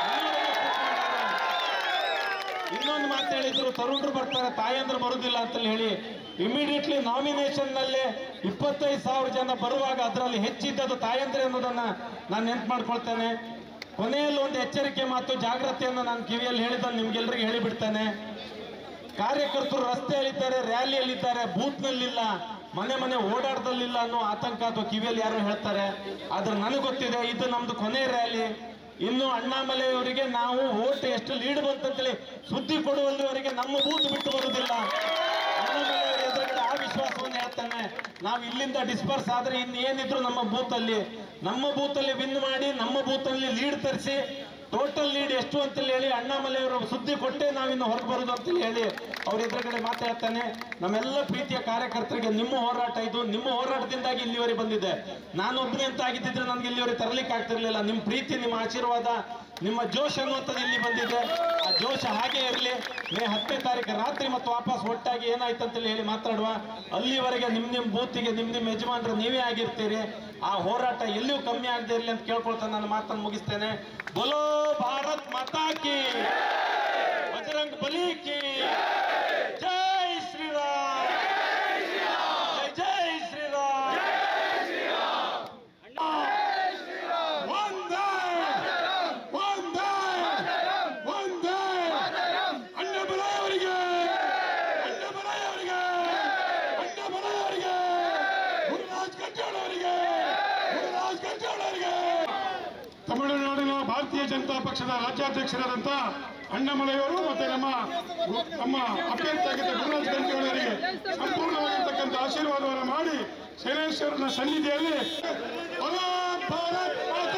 ಇನ್ನೊಂದು ಮಾತು ಹೇಳಿದ್ರು ತರುಣರು ಬರ್ತಾರೆ ತಾಯಂದ್ರು ಬರುದಿಲ್ಲ ಅಂತ ಹೇಳಿ ಇಮಿಡಿಯೇಟ್ಲಿ ನಾಮಿನೇಷನ್ ನಲ್ಲಿ ಇಪ್ಪತ್ತೈದು ಸಾವಿರ ಜನ ಬರುವಾಗ ಅದರಲ್ಲಿ ಹೆಚ್ಚಿದ್ದದು ತಾಯಂದ್ರೆ ಅನ್ನೋದನ್ನ ನಾನು ನೆನ್ಪು ಮಾಡ್ಕೊಳ್ತೇನೆ ಕೊನೆಯಲ್ಲಿ ಒಂದು ಎಚ್ಚರಿಕೆ ಮಾತು ಜಾಗ್ರತೆಯನ್ನು ನಾನು ಕಿವಿಯಲ್ಲಿ ಹೇಳಿದ್ದನ್ನು ನಿಮ್ಗೆಲ್ರಿಗೂ ಹೇಳಿಬಿಡ್ತೇನೆ ಕಾರ್ಯಕರ್ತರು ರಸ್ತೆಯಲ್ಲಿದ್ದಾರೆ ರ್ಯಾಲಿಯಲ್ಲಿದ್ದಾರೆ ಬೂತ್ನಲ್ಲಿಲ್ಲ ಮನೆ ಮನೆ ಓಡಾಟದಲ್ಲಿಲ್ಲ ಅನ್ನೋ ಆತಂಕ ಅಥವಾ ಕಿವಿಯಲ್ಲಿ ಯಾರು ಹೇಳ್ತಾರೆ ಆದ್ರೆ ನನಗೆ ಗೊತ್ತಿದೆ ಇದು ನಮ್ದು ಕೊನೆ ರ್ಯಾಲಿ ಇನ್ನು ಅಣ್ಣಾಮಲೆ ಅವರಿಗೆ ನಾವು ಓಟ್ ಎಷ್ಟು ಲೀಡ್ ಬಂತಂತೇಳಿ ಸುದ್ದಿ ಕೊಡುವಲ್ಲಿವರೆಗೆ ನಮ್ಮ ಬೂತ್ ಬಿಟ್ಟು ಬರುವುದಿಲ್ಲ ಅಣ್ಣಾಮಲೆ ಅವರ ಎದುರುಗಡೆ ಆ ವಿಶ್ವಾಸವನ್ನು ಹೇಳ್ತಾನೆ ನಾವು ಇಲ್ಲಿಂದ ಡಿಸ್ಪರ್ಸ್ ಆದ್ರೆ ಇನ್ನೇನಿದ್ರು ನಮ್ಮ ಬೂತ್ ಅಲ್ಲಿ ನಮ್ಮ ಬೂತ್ ಅಲ್ಲಿ ವಿನ್ ಮಾಡಿ ನಮ್ಮ ಬೂತ್ ಅಲ್ಲಿ ಲೀಡ್ ತರಿಸಿ ಟೋಟಲ್ ಲೀಡ್ ಎಷ್ಟು ಅಂತೇಳಿ ಹೇಳಿ ಅಣ್ಣಾಮಲೆ ಅವರು ಸುದ್ದಿ ಕೊಟ್ಟೆ ನಾವಿನ್ನು ಹೊರಗೆ ಬರುದು ಅಂತೇಳಿ ಹೇಳಿ ಅವ್ರ ಎದುರುಗಡೆ ಮಾತಾಡ್ತಾನೆ ನಮ್ಮೆಲ್ಲ ಪ್ರೀತಿಯ ಕಾರ್ಯಕರ್ತರಿಗೆ ನಿಮ್ಮ ಹೋರಾಟ ಇದು ನಿಮ್ಮ ಹೋರಾಟದಿಂದಾಗಿ ಇಲ್ಲಿವರೆಗೆ ಬಂದಿದೆ ನಾನು ಒಬ್ಬನೇ ಅಂತ ಆಗಿದ್ದಿದ್ರೆ ನನಗೆ ಇಲ್ಲಿವರೆಗೆ ತರಲಿಕ್ಕೆ ಆಗ್ತಿರ್ಲಿಲ್ಲ ನಿಮ್ಮ ಪ್ರೀತಿ ನಿಮ್ಮ ಆಶೀರ್ವಾದ ನಿಮ್ಮ ಜೋಶ್ ಅನ್ನುವಂಥದ್ದು ಇಲ್ಲಿ ಬಂದಿದೆ ಆ ಜೋಶ್ ಹಾಗೆ ಇರಲಿ ಮೇ ಹತ್ತನೇ ತಾರೀಕು ರಾತ್ರಿ ಮತ್ತು ವಾಪಸ್ ಒಟ್ಟಾಗಿ ಏನಾಯ್ತು ಅಂತೇಳಿ ಹೇಳಿ ಮಾತಾಡುವ ಅಲ್ಲಿವರೆಗೆ ನಿಮ್ಮ ನಿಮ್ಮ ಬೂತಿಗೆ ನಿಮ್ಮ ನಿಮ್ಮ ಯಜಮಾನರು ನೀವೇ ಆಗಿರ್ತೀರಿ ಆ ಹೋರಾಟ ಎಲ್ಲಿಯೂ ಕಮ್ಮಿ ಆಗದೆ ಇರಲಿ ಅಂತ ಕೇಳ್ಕೊಳ್ತಾ ನಾನು ಮಾತನ್ನು ಮುಗಿಸ್ತೇನೆ ಬೋಲೋ ಭಾರತ್ ಮಾತಾ ಕಿ ಬಜರಂಗ್ ಬಲಿ ಕಿ ಜೈ ಶ್ರೀರಾಮ್ ಜೈ ಜೈ ಶ್ರೀರಾಮ್ ಒಂದೇ ಒಂದೇ ಒಂದೇ ಅಣ್ಣ ಬಲಾಯವರಿಗೆ ಅಣ್ಣ ಬಲಾಯವರಿಗೆ ಅಣ್ಣ ಬಲಾಯವರಿಗೆ ಗುರುರಾಜ್ ಕಟ್ಟೋಳ ಅವರಿಗೆ ಗುರುರಾಜ್ ಕಟ್ಟೋಳ ಅವರಿಗೆ ತಮಿಳುನಾಡಿನ ಭಾರತೀಯ ಜನತಾ ಪಕ್ಷದ ರಾಜ್ಯಾಧ್ಯಕ್ಷರಾದಂಥ ಅಣ್ಣಮಲೆಯವರು ಮತ್ತೆ ನಮ್ಮ ನಮ್ಮ ಅಭ್ಯರ್ಥಿಯಾಗಿದ್ದ ಗುರುರಾಜ್ ಗಂಟೆಯವರಿಗೆ ಸಂಪೂರ್ಣವಾಗಿರ್ತಕ್ಕಂಥ ಆಶೀರ್ವಾದವನ್ನು ಮಾಡಿ ಶನೇಶ್ವರನ ಸನ್ನಿಧಿಯಲ್ಲಿ ಭಲೋ ಭಾರತ್ ಮಾತಾ